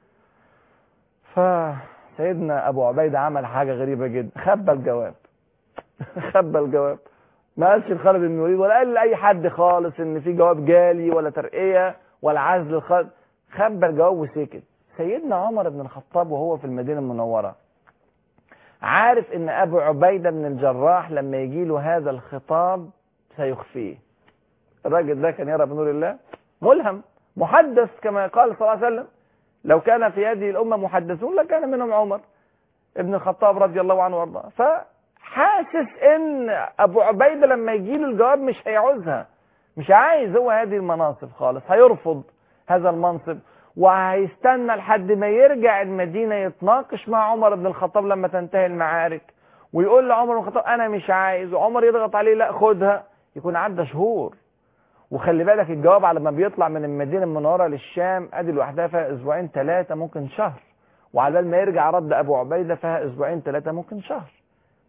فسيدنا ابو عبيدة عمل حاجة غريبة جدا خبى الجواب خبى الجواب ما قالش لخالد بن الوليد ولا قال لاي حد خالص ان في جواب جالي ولا ترقيه ولا عزل خالد خبى الجواب وسكت سيدنا عمر بن الخطاب وهو في المدينه المنوره عارف ان ابو عبيده بن الجراح لما يجي له هذا الخطاب سيخفيه الراجل ده كان يرى بنور الله ملهم محدث كما قال صلى الله عليه وسلم لو كان في هذه الامه محدثون لكان منهم عمر ابن الخطاب رضي الله عنه وارضاه ف حاسس ان ابو عبيدة لما يجي له الجواب مش هيعوزها مش عايز هو هذه المناصب خالص هيرفض هذا المنصب وهيستنى لحد ما يرجع المدينة يتناقش مع عمر بن الخطاب لما تنتهي المعارك ويقول لعمر بن الخطاب انا مش عايز وعمر يضغط عليه لا خدها يكون عدى شهور وخلي بالك الجواب على ما بيطلع من المدينة المنورة للشام ادي لوحدها فيها اسبوعين ثلاثة ممكن شهر وعلى بال ما يرجع رد ابو عبيدة فيها اسبوعين ثلاثة ممكن شهر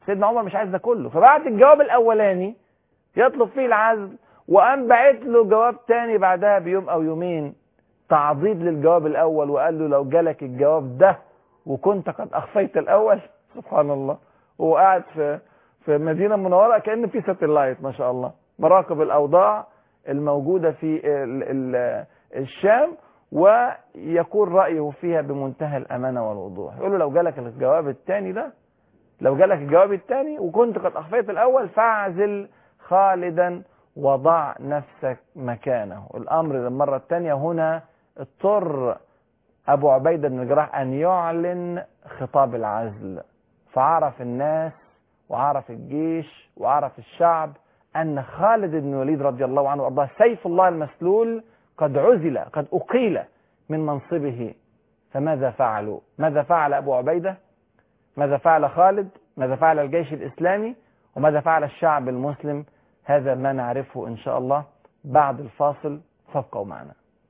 سيدنا عمر مش عايز ده كله فبعت الجواب الاولاني يطلب فيه العزل وقام بعت له جواب تاني بعدها بيوم او يومين تعضيد للجواب الاول وقال له لو جالك الجواب ده وكنت قد اخفيت الاول سبحان الله وهو قاعد في في مدينه منوره كان في ساتلايت ما شاء الله مراقب الاوضاع الموجوده في ال ال الشام ويقول رايه فيها بمنتهى الامانه والوضوح يقول له لو جالك الجواب الثاني ده لو جالك الجواب الثاني وكنت قد اخفيت الاول فاعزل خالدا وضع نفسك مكانه الامر للمره الثانيه هنا اضطر ابو عبيده بن الجراح ان يعلن خطاب العزل فعرف الناس وعرف الجيش وعرف الشعب ان خالد بن الوليد رضي الله عنه وارضاه سيف الله المسلول قد عزل قد اقيل من منصبه فماذا فعلوا ماذا فعل ابو عبيده ماذا فعل خالد ماذا فعل الجيش الاسلامي وماذا فعل الشعب المسلم هذا ما نعرفه ان شاء الله بعد الفاصل فابقوا معنا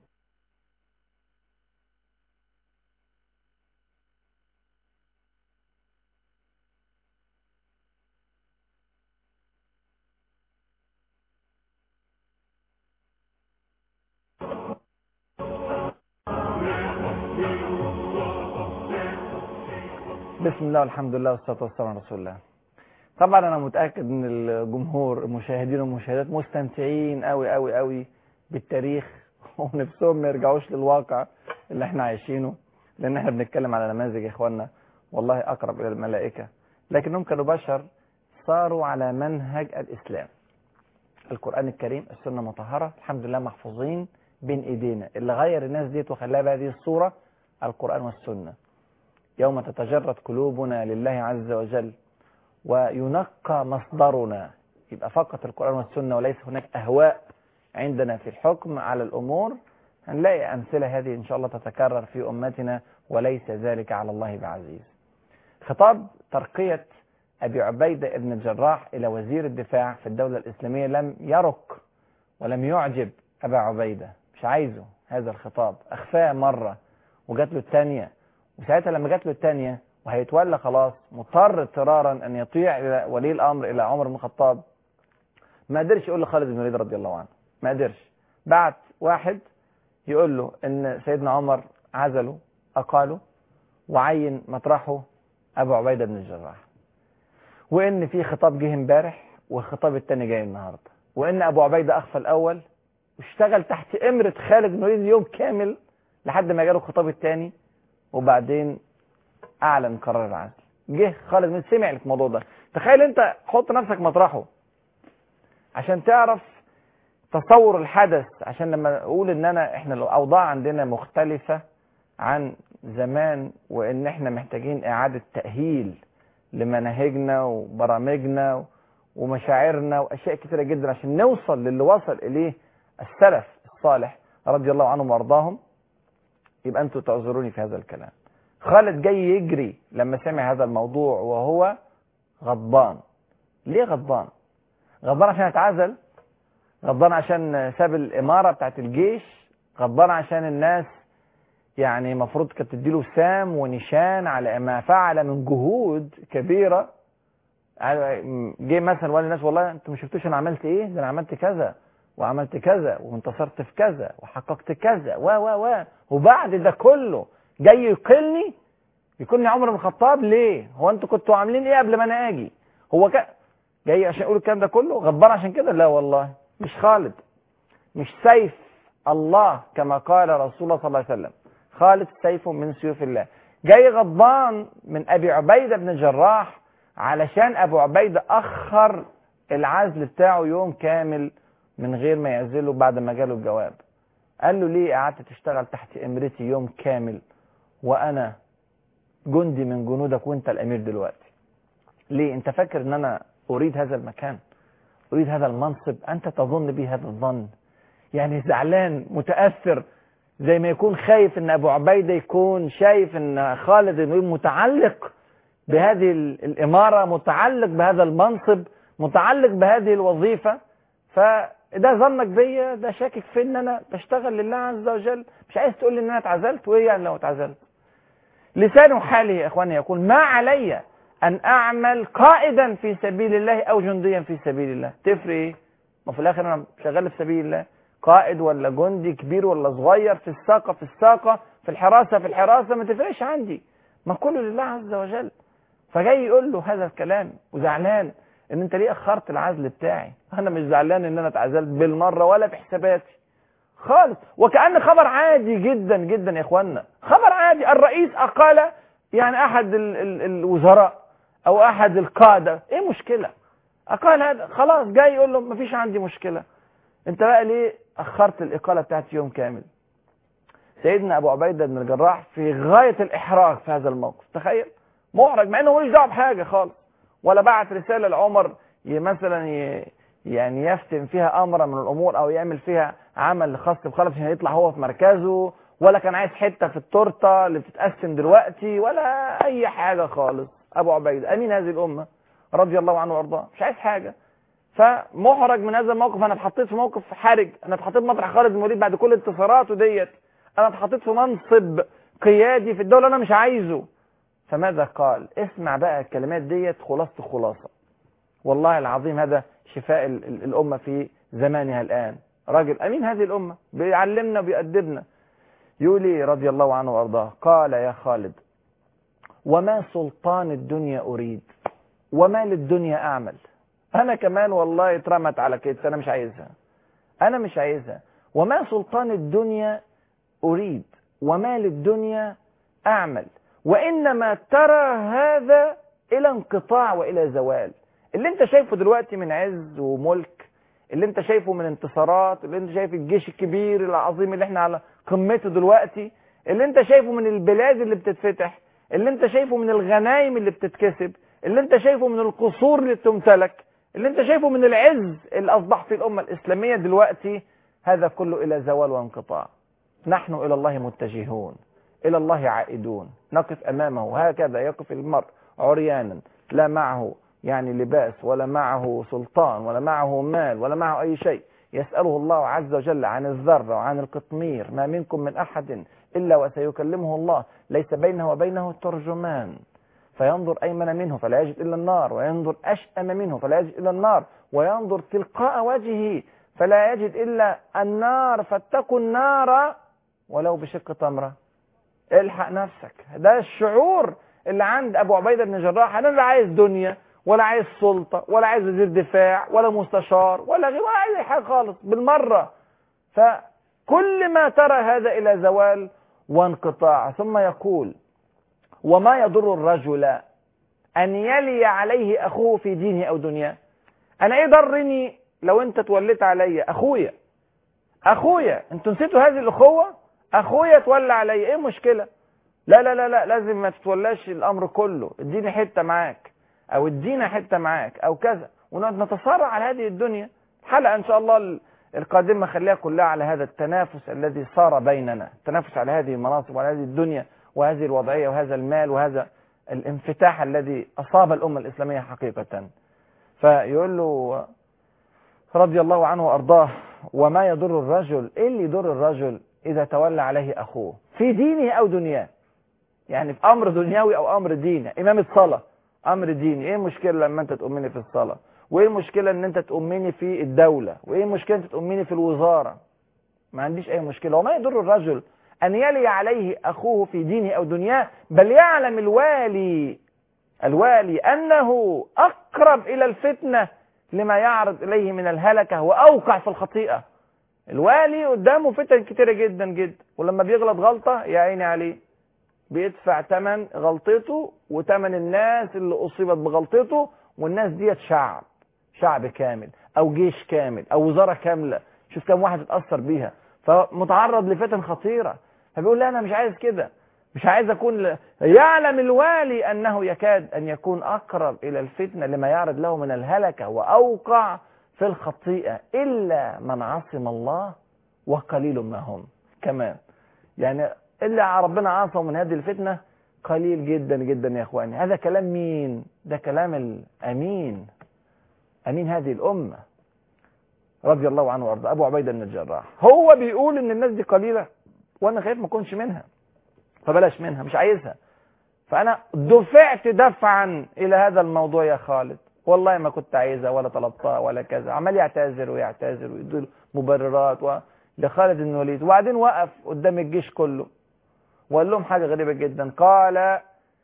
بسم الله والحمد لله والصلاة والسلام على رسول الله طبعا انا متاكد ان الجمهور المشاهدين والمشاهدات مستمتعين قوي قوي قوي بالتاريخ ونفسهم ما يرجعوش للواقع اللي احنا عايشينه لان احنا بنتكلم على نماذج يا اخواننا والله اقرب الى الملائكه لكنهم كانوا بشر صاروا على منهج الاسلام القران الكريم السنه المطهره الحمد لله محفوظين بين ايدينا اللي غير الناس ديت وخلاها بهذه الصوره القران والسنه يوم تتجرد قلوبنا لله عز وجل وينقى مصدرنا يبقى فقط القرآن والسنة وليس هناك أهواء عندنا في الحكم على الأمور هنلاقي أمثلة هذه إن شاء الله تتكرر في أمتنا وليس ذلك على الله بعزيز خطاب ترقية أبي عبيدة ابن الجراح إلى وزير الدفاع في الدولة الإسلامية لم يرك ولم يعجب أبا عبيدة مش عايزه هذا الخطاب أخفاه مرة وجات له الثانية وساعتها لما جات له الثانية وهيتولى خلاص مضطر اضطرارا ان يطيع الى ولي الامر الى عمر بن الخطاب ما قدرش يقول لخالد بن الوليد رضي الله عنه ما قدرش بعت واحد يقول له ان سيدنا عمر عزله اقاله وعين مطرحه ابو عبيده بن الجراح وان في خطاب جه امبارح والخطاب الثاني جاي النهارده وان ابو عبيده اخفى الاول واشتغل تحت امره خالد بن الوليد يوم كامل لحد ما جاله الخطاب الثاني وبعدين اعلن قرار العزل جه خالد بن سمع الموضوع ده تخيل انت حط نفسك مطرحه عشان تعرف تصور الحدث عشان لما اقول ان انا احنا الاوضاع عندنا مختلفه عن زمان وان احنا محتاجين اعاده تاهيل لمناهجنا وبرامجنا ومشاعرنا واشياء كثيره جدا عشان نوصل للي وصل اليه السلف الصالح رضي الله عنهم وارضاهم يبقى انتوا تعذروني في هذا الكلام خالد جاي يجري لما سمع هذا الموضوع وهو غضبان ليه غضبان غضبان عشان اتعزل غضبان عشان ساب الاماره بتاعت الجيش غضبان عشان الناس يعني المفروض كانت تديله سام ونشان على ما فعل من جهود كبيره جه مثلا وقال للناس والله انتوا ما شفتوش انا عملت ايه ده انا عملت كذا وعملت كذا وانتصرت في كذا وحققت كذا و و و وبعد ده كله جاي يقلني يقولني عمر بن الخطاب ليه هو انتوا كنتوا عاملين ايه قبل ما انا اجي هو ك... جاي عشان يقول الكلام ده كله غضبان عشان كده لا والله مش خالد مش سيف الله كما قال رسول الله صلى الله عليه وسلم خالد سيف من سيوف الله جاي غضبان من ابي عبيده بن الجراح علشان ابو عبيده اخر العزل بتاعه يوم كامل من غير ما يعزله بعد ما جاله الجواب قال له ليه قعدت تشتغل تحت امرتي يوم كامل وانا جندي من جنودك وانت الامير دلوقتي ليه انت فاكر ان انا اريد هذا المكان اريد هذا المنصب انت تظن بي هذا الظن يعني زعلان متاثر زي ما يكون خايف ان ابو عبيده يكون شايف ان خالد انه متعلق بهذه الاماره متعلق بهذا المنصب متعلق بهذه الوظيفه فده ظنك بيا ده شاكك في ان انا بشتغل لله عز وجل مش عايز تقول لي ان انا اتعزلت وايه يعني لو اتعزلت لسان حاله يا اخواني يقول ما علي أن أعمل قائدا في سبيل الله أو جنديا في سبيل الله تفرق إيه؟ ما في الآخر أنا شغال في سبيل الله قائد ولا جندي كبير ولا صغير في الساقة في الساقة في الحراسة في الحراسة ما تفرقش عندي ما كله لله عز وجل فجاي يقول له هذا الكلام وزعلان ان انت ليه اخرت العزل بتاعي انا مش زعلان ان انا اتعزلت بالمره ولا في حساباتي خالص وكأن خبر عادي جدا جدا يا اخوانا خبر عادي الرئيس اقال يعني احد ال ال الوزراء او احد القاده ايه مشكله اقال هذا خلاص جاي يقول له مفيش عندي مشكله انت بقى ليه اخرت الاقاله بتاعتي يوم كامل سيدنا ابو عبيده بن الجراح في غايه الاحراج في هذا الموقف تخيل محرج مع انه ملوش دعوه بحاجه خالص ولا بعت رساله لعمر مثلا يعني يفتن فيها امر من الامور او يعمل فيها عمل خاص بخلف عشان يطلع هو في مركزه ولا كان عايز حته في التورته اللي بتتقسم دلوقتي ولا اي حاجه خالص ابو عبيده امين هذه الامه رضي الله عنه وارضاه مش عايز حاجه فمحرج من هذا الموقف انا اتحطيت في موقف حرج انا اتحطيت مطرح خالد بن الوليد بعد كل انتصاراته ديت انا اتحطيت في منصب قيادي في الدوله انا مش عايزه فماذا قال اسمع بقى الكلمات ديت خلاصة خلاصة والله العظيم هذا شفاء ال ال الأمة في زمانها الآن راجل أمين هذه الأمة بيعلمنا وبيأدبنا يولي رضي الله عنه وأرضاه قال يا خالد وما سلطان الدنيا أريد وما للدنيا أعمل أنا كمان والله اترمت على كده أنا مش عايزها أنا مش عايزها وما سلطان الدنيا أريد وما للدنيا أعمل وإنما ترى هذا إلى انقطاع وإلى زوال اللي انت شايفه دلوقتي من عز وملك اللي انت شايفه من انتصارات اللي انت شايف الجيش الكبير العظيم اللي احنا على قمته دلوقتي اللي انت شايفه من البلاد اللي بتتفتح اللي انت شايفه من الغنايم اللي بتتكسب اللي انت شايفه من القصور اللي بتمتلك اللي انت شايفه من العز اللي اصبح في الامه الاسلاميه دلوقتي هذا كله الى زوال وانقطاع نحن الى الله متجهون الى الله عائدون نقف امامه هكذا يقف المرء عريانا لا معه يعني لباس ولا معه سلطان ولا معه مال ولا معه اي شيء يسأله الله عز وجل عن الذرة وعن القطمير ما منكم من احد الا وسيكلمه الله ليس بينه وبينه ترجمان فينظر ايمن منه فلا يجد الا النار وينظر اشأم منه فلا يجد الا النار وينظر تلقاء وجهه فلا يجد الا النار فاتقوا النار ولو بشق تمره الحق نفسك ده الشعور اللي عند ابو عبيده بن جراح انا لا عايز دنيا ولا عايز سلطه ولا عايز وزير دفاع ولا مستشار ولا غير ولا عايز اي حاجه خالص بالمره فكل ما ترى هذا الى زوال وانقطاع ثم يقول وما يضر الرجل ان يلي عليه اخوه في دينه او دنياه انا ايه ضرني لو انت توليت عليا اخويا اخويا انتوا نسيتوا هذه الاخوه اخويا تولى عليا ايه المشكله لا لا لا لا لازم ما تتولاش الامر كله اديني حته معاك او ادينا حته معاك او كذا ونتصارع على هذه الدنيا حلقه ان شاء الله القادمه خليها كلها على هذا التنافس الذي صار بيننا التنافس على هذه المناصب وعلى هذه الدنيا وهذه الوضعيه وهذا المال وهذا الانفتاح الذي اصاب الامه الاسلاميه حقيقه فيقول له رضي الله عنه وارضاه وما يضر الرجل ايه اللي يضر الرجل إذا تولى عليه أخوه في دينه أو دنياه يعني في أمر دنيوي أو أمر ديني إمامة صلاة أمر ديني إيه المشكلة لما أنت تؤمني في الصلاة وإيه المشكلة أن أنت تؤمني في الدولة وإيه المشكلة أنت تؤمني في الوزارة ما عنديش أي مشكلة وما يضر الرجل أن يلي عليه أخوه في دينه أو دنياه بل يعلم الوالي الوالي أنه أقرب إلى الفتنة لما يعرض إليه من الهلكة وأوقع في الخطيئة الوالي قدامه فتن كتيرة جدا جدا ولما بيغلط غلطة يا عيني عليه بيدفع ثمن غلطته وثمن الناس اللي أصيبت بغلطته والناس ديت شعب شعب كامل أو جيش كامل أو وزارة كاملة شوف كم واحد اتأثر بيها فمتعرض لفتن خطيرة فبيقول لا أنا مش عايز كده مش عايز أكون ل... يعلم الوالي أنه يكاد أن يكون أقرب إلى الفتنة لما يعرض له من الهلكة وأوقع في الخطيئة إلا من عصم الله وقليل ما هم كمان يعني إلا ربنا عصم من هذه الفتنة قليل جدا جدا يا إخواني هذا كلام مين ده كلام الأمين أمين هذه الأمة رضي الله عنه وارضاه أبو عبيدة بن الجراح هو بيقول إن الناس دي قليلة وأنا خايف ما أكونش منها فبلاش منها مش عايزها فأنا دفعت دفعا إلى هذا الموضوع يا خالد والله ما كنت عايزها ولا طلبتها ولا كذا عمال يعتذر ويعتذر ويدول مبررات و... لخالد بن الوليد وبعدين وقف قدام الجيش كله وقال لهم حاجة غريبة جدا قال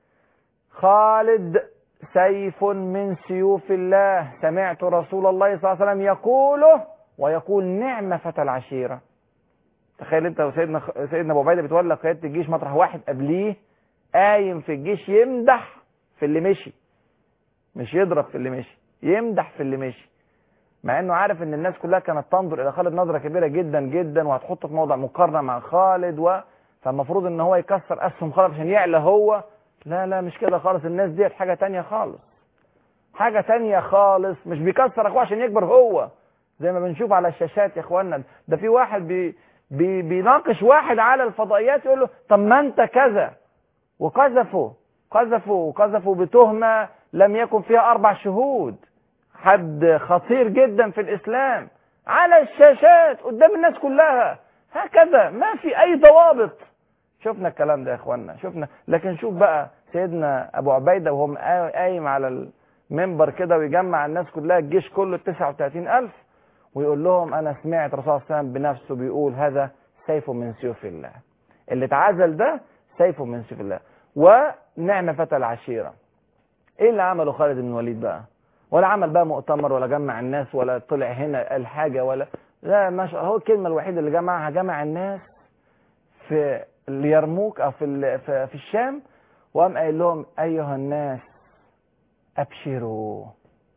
خالد سيف من سيوف الله سمعت رسول الله صلى الله عليه وسلم يقوله ويقول نعم فتى العشيرة تخيل انت وسيدنا سيدنا ابو عبيده بيتولى قياده الجيش مطرح واحد قبليه قايم في الجيش يمدح في اللي مشي مش يضرب في اللي مشي يمدح في اللي مشي مع انه عارف ان الناس كلها كانت تنظر الى خالد نظره كبيره جدا جدا وهتحطه في موضع مقارنه مع خالد و فالمفروض ان هو يكسر اسهم خالد عشان يعلى هو لا لا مش كده خالص الناس ديت حاجه تانية خالص حاجه تانية خالص مش بيكسر اخوه عشان يكبر هو زي ما بنشوف على الشاشات يا اخوانا ده في واحد بي بي بيناقش واحد على الفضائيات يقول له طب ما انت كذا وقذفوا قذفوا وقذفوا بتهمه لم يكن فيها اربع شهود حد خطير جدا في الاسلام على الشاشات قدام الناس كلها هكذا ما في اي ضوابط شفنا الكلام ده يا اخوانا شفنا لكن شوف بقى سيدنا ابو عبيده وهو قايم على المنبر كده ويجمع الناس كلها الجيش كله 39000 ويقول لهم انا سمعت الرسول صلى الله عليه وسلم بنفسه بيقول هذا سيف من سيوف الله اللي اتعزل ده سيف من سيوف الله ونعم فتى العشيره ايه اللي عمله خالد بن الوليد بقى ولا عمل بقى مؤتمر ولا جمع الناس ولا طلع هنا قال حاجه ولا لا ما شاء هو الكلمه الوحيده اللي جمعها جمع الناس في اليرموك او في في الشام وقام قايل لهم ايها الناس ابشروا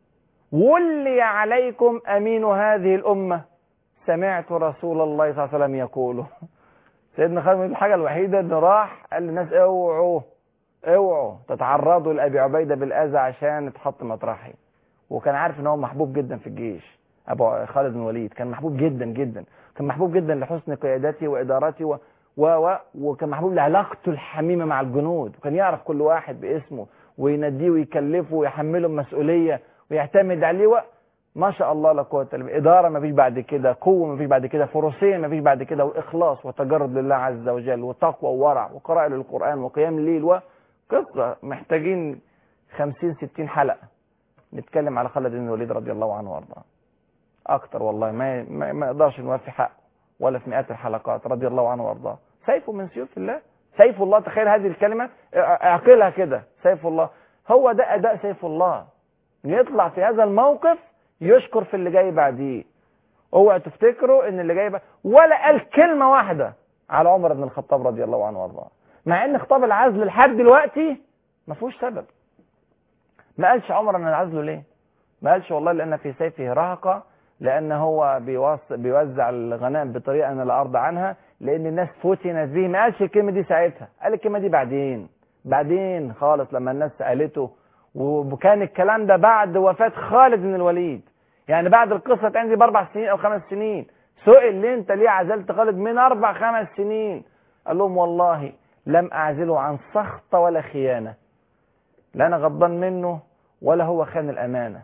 ولي عليكم امين هذه الامه سمعت رسول الله صلى الله عليه وسلم يقوله سيدنا خالد الحاجه الوحيده انه راح قال للناس اوعوا اوعوا تتعرضوا لابي عبيده بالاذى عشان اتحط مطرحي وكان عارف ان هو محبوب جدا في الجيش ابو خالد بن الوليد كان محبوب جدا جدا كان محبوب جدا لحسن قيادته وادارته و... و... و... وكان محبوب لعلاقته الحميمه مع الجنود وكان يعرف كل واحد باسمه ويناديه ويكلفه ويحمله المسؤوليه ويعتمد عليه و... ما شاء الله لا قوه الا بالله اداره ما فيش بعد كده قوه ما فيش بعد كده فروسيه ما فيش بعد كده واخلاص وتجرد لله عز وجل وتقوى وورع وقراءه للقران وقيام الليل وقصه محتاجين 50 60 حلقه نتكلم على خالد بن الوليد رضي الله عنه وارضاه اكتر والله ما ما, ما نقدرش نوفي حقه ولا في مئات الحلقات رضي الله عنه وارضاه سيف من سيوف الله سيف الله تخيل هذه الكلمة اعقلها كده سيف الله هو ده اداء سيف الله يطلع في هذا الموقف يشكر في اللي جاي بعديه اوعى تفتكروا ان اللي جاي بعد ولا قال كلمة واحدة على عمر بن الخطاب رضي الله عنه وارضاه مع ان خطاب العزل لحد دلوقتي ما فيهوش سبب ما قالش عمر انا عزله ليه ما قالش والله لان في سيفه رهقه لان هو بيوزع الغنائم بطريقه انا لا ارضى عنها لان الناس فتنت به ما قالش الكلمه دي ساعتها قال الكلمه دي بعدين بعدين خالص لما الناس سالته وكان الكلام ده بعد وفاه خالد بن الوليد يعني بعد القصه عندي باربع سنين او خمس سنين سئل ليه انت ليه عزلت خالد من اربع خمس سنين قال لهم والله لم اعزله عن سخط ولا خيانه لا انا غضبان منه ولا هو خان الامانه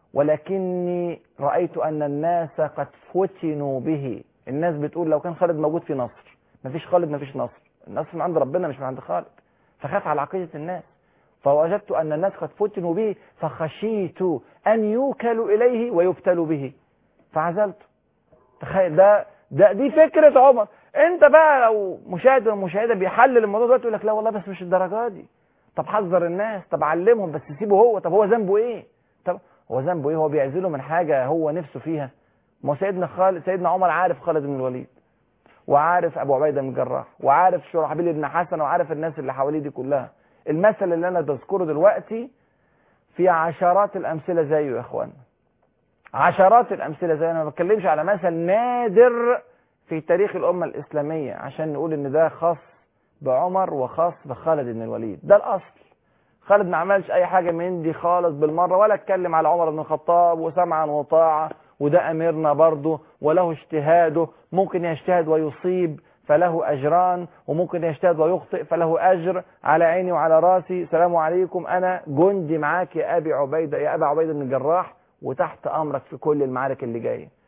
ولكني رايت ان الناس قد فتنوا به الناس بتقول لو كان خالد موجود في نصر مفيش خالد مفيش نصر النصر من عند ربنا مش من عند خالد فخاف على عقيده الناس فوجدت ان الناس قد فتنوا به فخشيت ان يوكلوا اليه ويبتلوا به فعزلته تخيل ده ده دي فكره عمر انت بقى لو مشاهد ومشاهده بيحلل الموضوع ده يقول لك لا والله بس مش الدرجه دي طب حذر الناس طب علمهم بس سيبه هو طب هو ذنبه ايه طب هو ذنبه ايه هو بيعزله من حاجه هو نفسه فيها ما سيدنا خالد سيدنا عمر عارف خالد بن الوليد وعارف ابو عبيده بن الجراح وعارف شرحبيل بن حسن وعارف الناس اللي حواليه دي كلها المثل اللي انا بذكره دلوقتي في عشرات الامثله زيه يا اخوانا عشرات الامثله زيه انا ما بتكلمش على مثل نادر في تاريخ الامه الاسلاميه عشان نقول ان ده خاص بعمر وخاص بخالد بن الوليد ده الاصل خالد ما عملش اي حاجه من دي خالص بالمره ولا اتكلم على عمر بن الخطاب وسمعا وطاعه وده اميرنا برضه وله اجتهاده ممكن يجتهد ويصيب فله اجران وممكن يجتهد ويخطئ فله اجر على عيني وعلى راسي سلام عليكم انا جندي معاك يا ابي عبيده يا ابا عبيده بن الجراح وتحت امرك في كل المعارك اللي جايه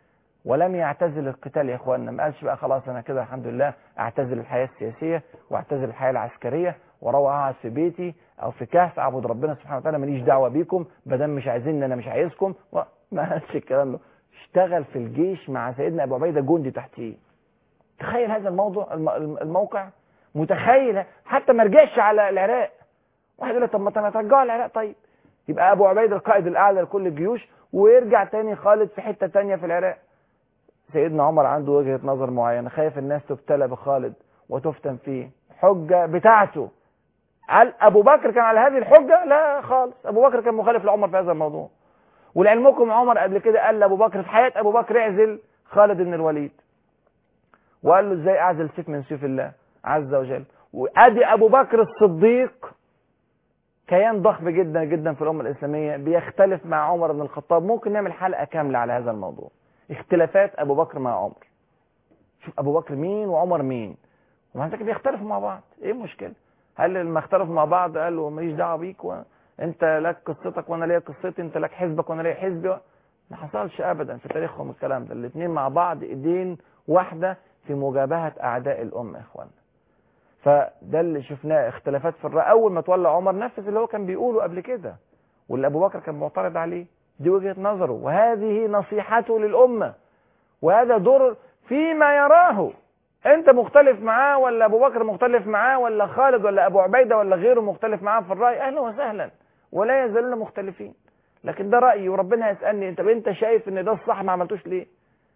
ولم يعتزل القتال يا اخواننا ما قالش بقى خلاص انا كده الحمد لله اعتزل الحياه السياسيه واعتزل الحياه العسكريه واروح اقعد في بيتي او في كهف اعبد ربنا سبحانه وتعالى ماليش دعوه بيكم ما دام مش عايزيني انا مش عايزكم و- ما قالش الكلام ده اشتغل في الجيش مع سيدنا ابو عبيده جندي تحتيه تخيل هذا الموضوع الم- الم- الموقع متخيل حتى ما رجعش على العراق واحد يقول لك طب ما انا ترجعه العراق طيب يبقى ابو عبيده القائد الاعلى لكل الجيوش ويرجع تاني خالد في حته تانية في العراق سيدنا عمر عنده وجهه نظر معينه خايف الناس تبتلى بخالد وتفتن فيه حجه بتاعته هل ابو بكر كان على هذه الحجه لا خالص ابو بكر كان مخالف لعمر في هذا الموضوع ولعلمكم عمر قبل كده قال لابو بكر في حياه ابو بكر اعزل خالد بن الوليد وقال له ازاي اعزل سيف من سيوف الله عز وجل وادي ابو بكر الصديق كيان ضخم جدا جدا في الامه الاسلاميه بيختلف مع عمر بن الخطاب ممكن نعمل حلقه كامله على هذا الموضوع اختلافات ابو بكر مع عمر شوف ابو بكر مين وعمر مين ومع ذلك بيختلفوا مع بعض ايه المشكله هل لما اختلفوا مع بعض قالوا ماليش دعوه بيك وانت لك قصتك وانا ليا قصتي انت لك حزبك وانا ليا حزبي ما حصلش ابدا في تاريخهم الكلام ده الاثنين مع بعض ايدين واحده في مجابهه اعداء الامه يا اخوانا فده اللي شفناه اختلافات في الراي اول ما تولى عمر نفذ اللي هو كان بيقوله قبل كده واللي ابو بكر كان معترض عليه دي وجهه نظره وهذه نصيحته للامه وهذا دور فيما يراه انت مختلف معاه ولا ابو بكر مختلف معاه ولا خالد ولا ابو عبيده ولا غيره مختلف معاه في الراي اهلا وسهلا ولا يزالون مختلفين لكن ده رايي وربنا يسالني انت انت شايف ان ده الصح ما عملتوش ليه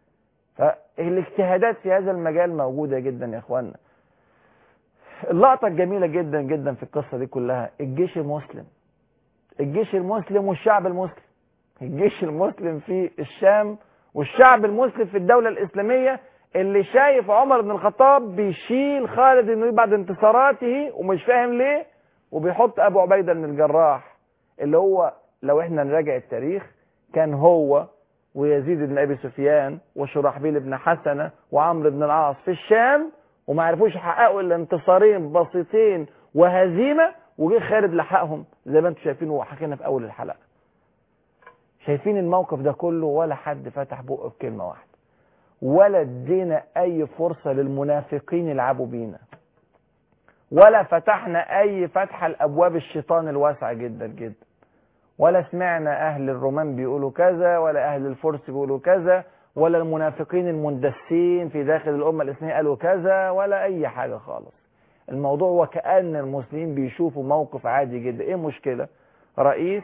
فالاجتهادات في هذا المجال موجوده جدا يا اخوانا اللقطه الجميله جدا جدا في القصه دي كلها الجيش المسلم الجيش المسلم والشعب المسلم الجيش المسلم في الشام والشعب المسلم في الدوله الاسلاميه اللي شايف عمر بن الخطاب بيشيل خالد بن الوليد بعد انتصاراته ومش فاهم ليه وبيحط ابو عبيده بن الجراح اللي هو لو احنا نراجع التاريخ كان هو ويزيد بن ابي سفيان وشرحبيل بن حسنه وعمرو بن العاص في الشام وما عرفوش يحققوا الا انتصارين بسيطين وهزيمه وجه خالد لحقهم زي ما انتم شايفين وحكينا في اول الحلقه. شايفين الموقف ده كله ولا حد فتح بقه بكلمه واحده. ولا ادينا اي فرصه للمنافقين يلعبوا بينا. ولا فتحنا اي فتحه لابواب الشيطان الواسعه جدا جدا. ولا سمعنا اهل الرومان بيقولوا كذا ولا اهل الفرس بيقولوا كذا ولا المنافقين المندسين في داخل الامه الاسلاميه قالوا كذا ولا اي حاجه خالص. الموضوع وكأن المسلمين بيشوفوا موقف عادي جدا، ايه المشكله؟ رئيس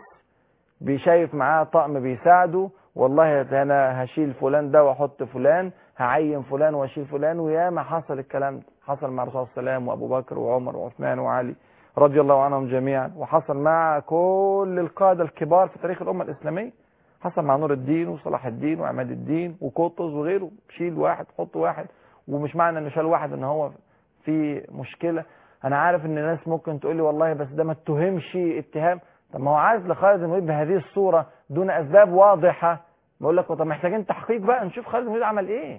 بيشايف معاه طقم بيساعده والله انا هشيل فلان ده واحط فلان هعين فلان واشيل فلان وياما حصل الكلام ده حصل مع الرسول صلى الله عليه وسلم وابو بكر وعمر وعثمان وعلي رضي الله عنهم جميعا وحصل مع كل القاده الكبار في تاريخ الامه الاسلاميه حصل مع نور الدين وصلاح الدين وعماد الدين وقطز وغيره شيل واحد حط واحد ومش معنى انه شال واحد ان هو في مشكله انا عارف ان الناس ممكن تقول لي والله بس ده ما اتهمش اتهام طب ما هو عزل خالد بن الوليد بهذه الصوره دون اسباب واضحه بقول لك طب محتاجين تحقيق بقى نشوف خالد بن الوليد عمل ايه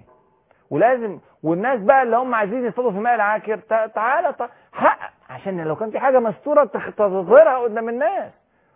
ولازم والناس بقى اللي هم عايزين يصطادوا في ماء العاكر تع- تعالى تع- حقق عشان لو كان في حاجه مستوره تخ- تظهرها قدام الناس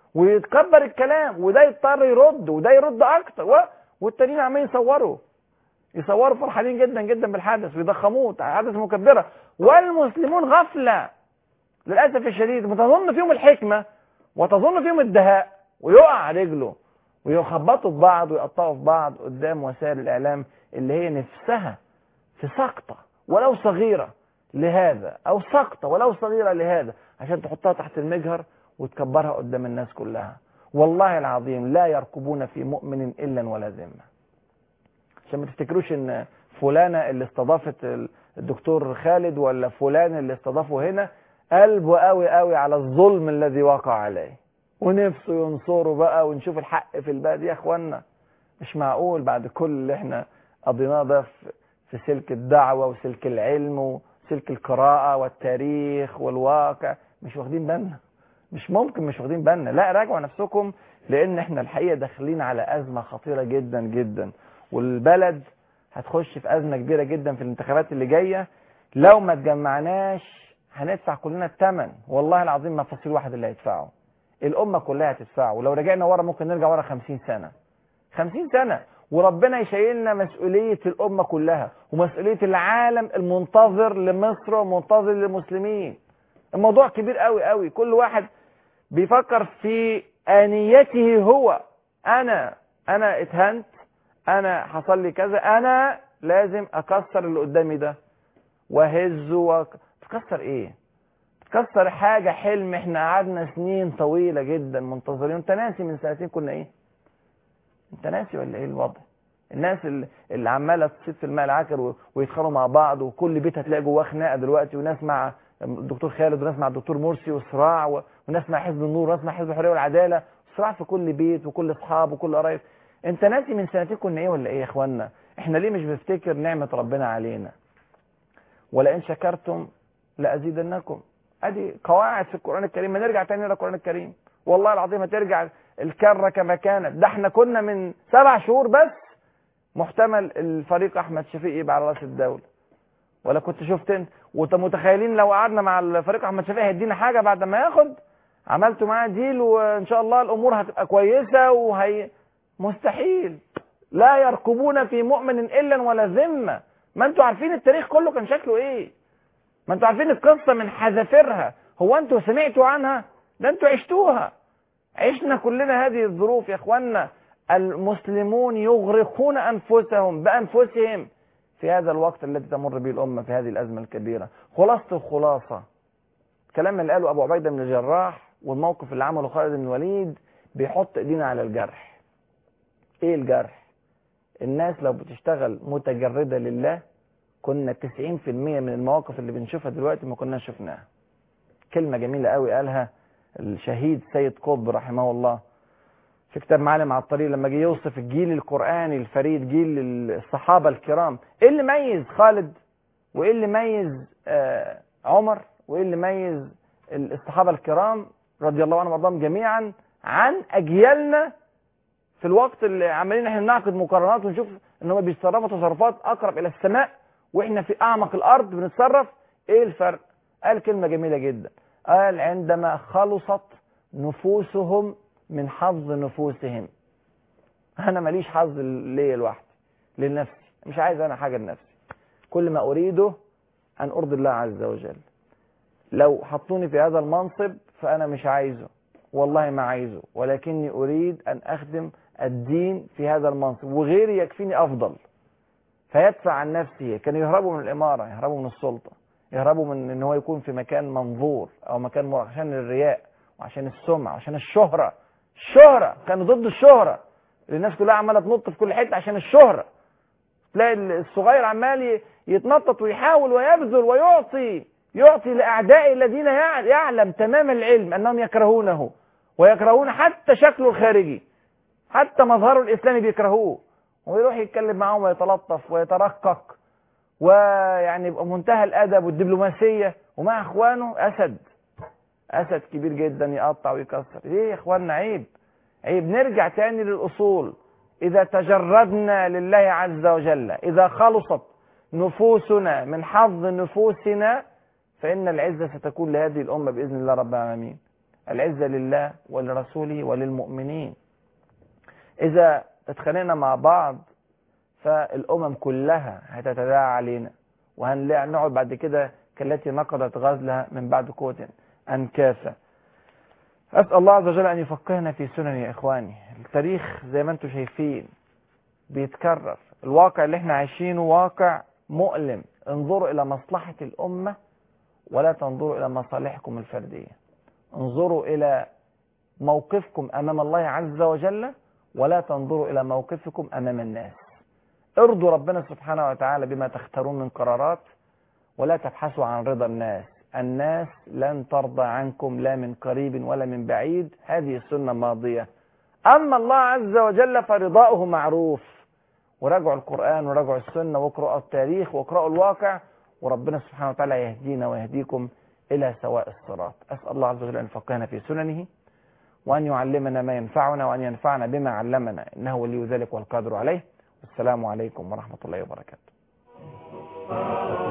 ويتكبر الكلام وده يضطر يرد وده يرد اكتر و... والتانيين عمالين يصوروا يصوروا فرحانين جدا جدا بالحدث ويضخموه حدث مكبره والمسلمون غفله للاسف الشديد وتظن فيهم الحكمه وتظن فيهم الدهاء ويقع رجله ويخبطوا في بعض ويقطعوا في بعض قدام وسائل الاعلام اللي هي نفسها في سقطه ولو صغيره لهذا او سقطه ولو صغيره لهذا عشان تحطها تحت المجهر وتكبرها قدام الناس كلها والله العظيم لا يركبون في مؤمن الا ولا ذمه عشان ما تفتكروش ان فلانه اللي استضافت الدكتور خالد ولا فلان اللي استضافه هنا قلبه قوي قوي على الظلم الذي وقع عليه ونفسه ينصره بقى ونشوف الحق في البلد يا اخوانا مش معقول بعد كل اللي احنا قضيناه ده في في سلك الدعوه وسلك العلم وسلك القراءه والتاريخ والواقع مش واخدين بالنا مش ممكن مش واخدين بالنا لا راجعوا نفسكم لان احنا الحقيقه داخلين على ازمه خطيره جدا جدا والبلد هتخش في ازمه كبيره جدا في الانتخابات اللي جايه لو ما اتجمعناش هندفع كلنا الثمن والله العظيم ما فصيل واحد اللي هيدفعه الامه كلها هتدفعه ولو رجعنا ورا ممكن نرجع ورا 50 سنه 50 سنه وربنا يشيلنا مسؤولية الأمة كلها ومسؤولية العالم المنتظر لمصر ومنتظر للمسلمين الموضوع كبير قوي قوي كل واحد بيفكر في آنيته هو أنا أنا اتهنت أنا حصل لي كذا أنا لازم أكسر اللي قدامي ده وهزه وك... تكسر إيه تكسر حاجة حلم احنا قعدنا سنين طويلة جدا منتظرين انت ناسي من سنتين كنا ايه انت ناسي ولا ايه الوضع الناس اللي, اللي عماله تصيد في الماء العكر و- ويتخانقوا مع بعض وكل بيت هتلاقي جواه خناقه دلوقتي وناس مع الدكتور خالد وناس مع الدكتور مرسي وصراع و- وناس مع حزب النور وناس مع حزب الحريه والعداله صراع في كل بيت وكل اصحاب وكل قرايب انت ناسي من سنتين كنا ايه ولا ايه يا اخوانا احنا ليه مش بنفتكر نعمه ربنا علينا ولئن شكرتم لازيدنكم ادي قواعد في القران الكريم ما نرجع تاني للقران الكريم والله العظيم هترجع الكره كما كانت ده احنا كنا من سبع شهور بس محتمل الفريق احمد شفيق يبقى على راس الدوله ولا كنت شفت انت وانت متخيلين لو قعدنا مع الفريق احمد شفيق هيدينا حاجه بعد ما ياخد عملتوا معاه ديل وان شاء الله الامور هتبقى كويسه وهي مستحيل لا يركبون في مؤمن الا ولا ذمه ما انتوا عارفين التاريخ كله كان شكله ايه ما انتوا عارفين القصه من حذافيرها هو انتوا سمعتوا عنها ده انتوا عشتوها عشنا كلنا هذه الظروف يا اخوانا المسلمون يغرقون انفسهم بانفسهم في هذا الوقت الذي تمر به الامه في هذه الازمه الكبيره خلاصه الخلاصه الكلام اللي قاله ابو عبيده بن الجراح والموقف اللي عمله خالد بن الوليد بيحط ايدينا على الجرح ايه الجرح الناس لو بتشتغل متجرده لله كنا 90% من المواقف اللي بنشوفها دلوقتي ما كناش شفناها كلمه جميله قوي قالها الشهيد سيد قطب رحمه الله في كتاب معالم على الطريق لما جه يوصف الجيل القرآني الفريد جيل الصحابة الكرام ايه اللي ميز خالد وايه اللي ميز آه عمر وايه اللي ميز الصحابة الكرام رضي الله عنهم وارضاهم جميعا عن اجيالنا في الوقت اللي عمالين احنا نعقد مقارنات ونشوف ان هم بيتصرفوا تصرفات اقرب الى السماء واحنا في اعمق الارض بنتصرف ايه الفرق قال كلمة جميلة جدا قال عندما خلصت نفوسهم من حظ نفوسهم انا ماليش حظ ليا لوحدي لنفسي مش عايز انا حاجه لنفسي كل ما اريده ان ارضي الله عز وجل لو حطوني في هذا المنصب فانا مش عايزه والله ما عايزه ولكني اريد ان اخدم الدين في هذا المنصب وغيري يكفيني افضل فيدفع عن نفسه كانوا يهربوا من الاماره يهربوا من السلطه يهربوا من ان هو يكون في مكان منظور او مكان مر... عشان الرياء وعشان السمعه وعشان الشهره الشهرة كانوا ضد الشهرة الناس كلها عمالة تنط في كل حتة عشان الشهرة تلاقي الصغير عمال يتنطط ويحاول ويبذل ويعطي يعطي لأعدائه الذين يعلم تمام العلم أنهم يكرهونه ويكرهون حتى شكله الخارجي حتى مظهره الإسلامي بيكرهوه ويروح يتكلم معاهم ويتلطف ويترقق ويعني يبقى منتهى الأدب والدبلوماسية ومع إخوانه أسد اسد كبير جدا يقطع ويكسر ليه يا اخوانا عيب عيب نرجع تاني للاصول اذا تجردنا لله عز وجل اذا خلصت نفوسنا من حظ نفوسنا فان العزه ستكون لهذه الامه باذن الله رب العالمين العزه لله ولرسوله وللمؤمنين اذا اتخانقنا مع بعض فالامم كلها هتتداعى علينا وهنقعد بعد كده كالتي نقضت غزلها من بعد قوه أنكاسا أسأل الله عز وجل أن يفقهنا في سنن يا إخواني التاريخ زي ما أنتم شايفين بيتكرر الواقع اللي احنا عايشينه واقع مؤلم انظروا إلى مصلحة الأمة ولا تنظروا إلى مصالحكم الفردية انظروا إلى موقفكم أمام الله عز وجل ولا تنظروا إلى موقفكم أمام الناس ارضوا ربنا سبحانه وتعالى بما تختارون من قرارات ولا تبحثوا عن رضا الناس الناس لن ترضى عنكم لا من قريب ولا من بعيد هذه السنة ماضية أما الله عز وجل فرضاؤه معروف وراجعوا القرآن وراجعوا السنة واقرأوا التاريخ واقرأوا الواقع وربنا سبحانه وتعالى يهدينا ويهديكم إلى سواء الصراط أسأل الله عز وجل أن يفقهنا في سننه وأن يعلمنا ما ينفعنا وأن ينفعنا بما علمنا إنه ولي ذلك والقادر عليه والسلام عليكم ورحمة الله وبركاته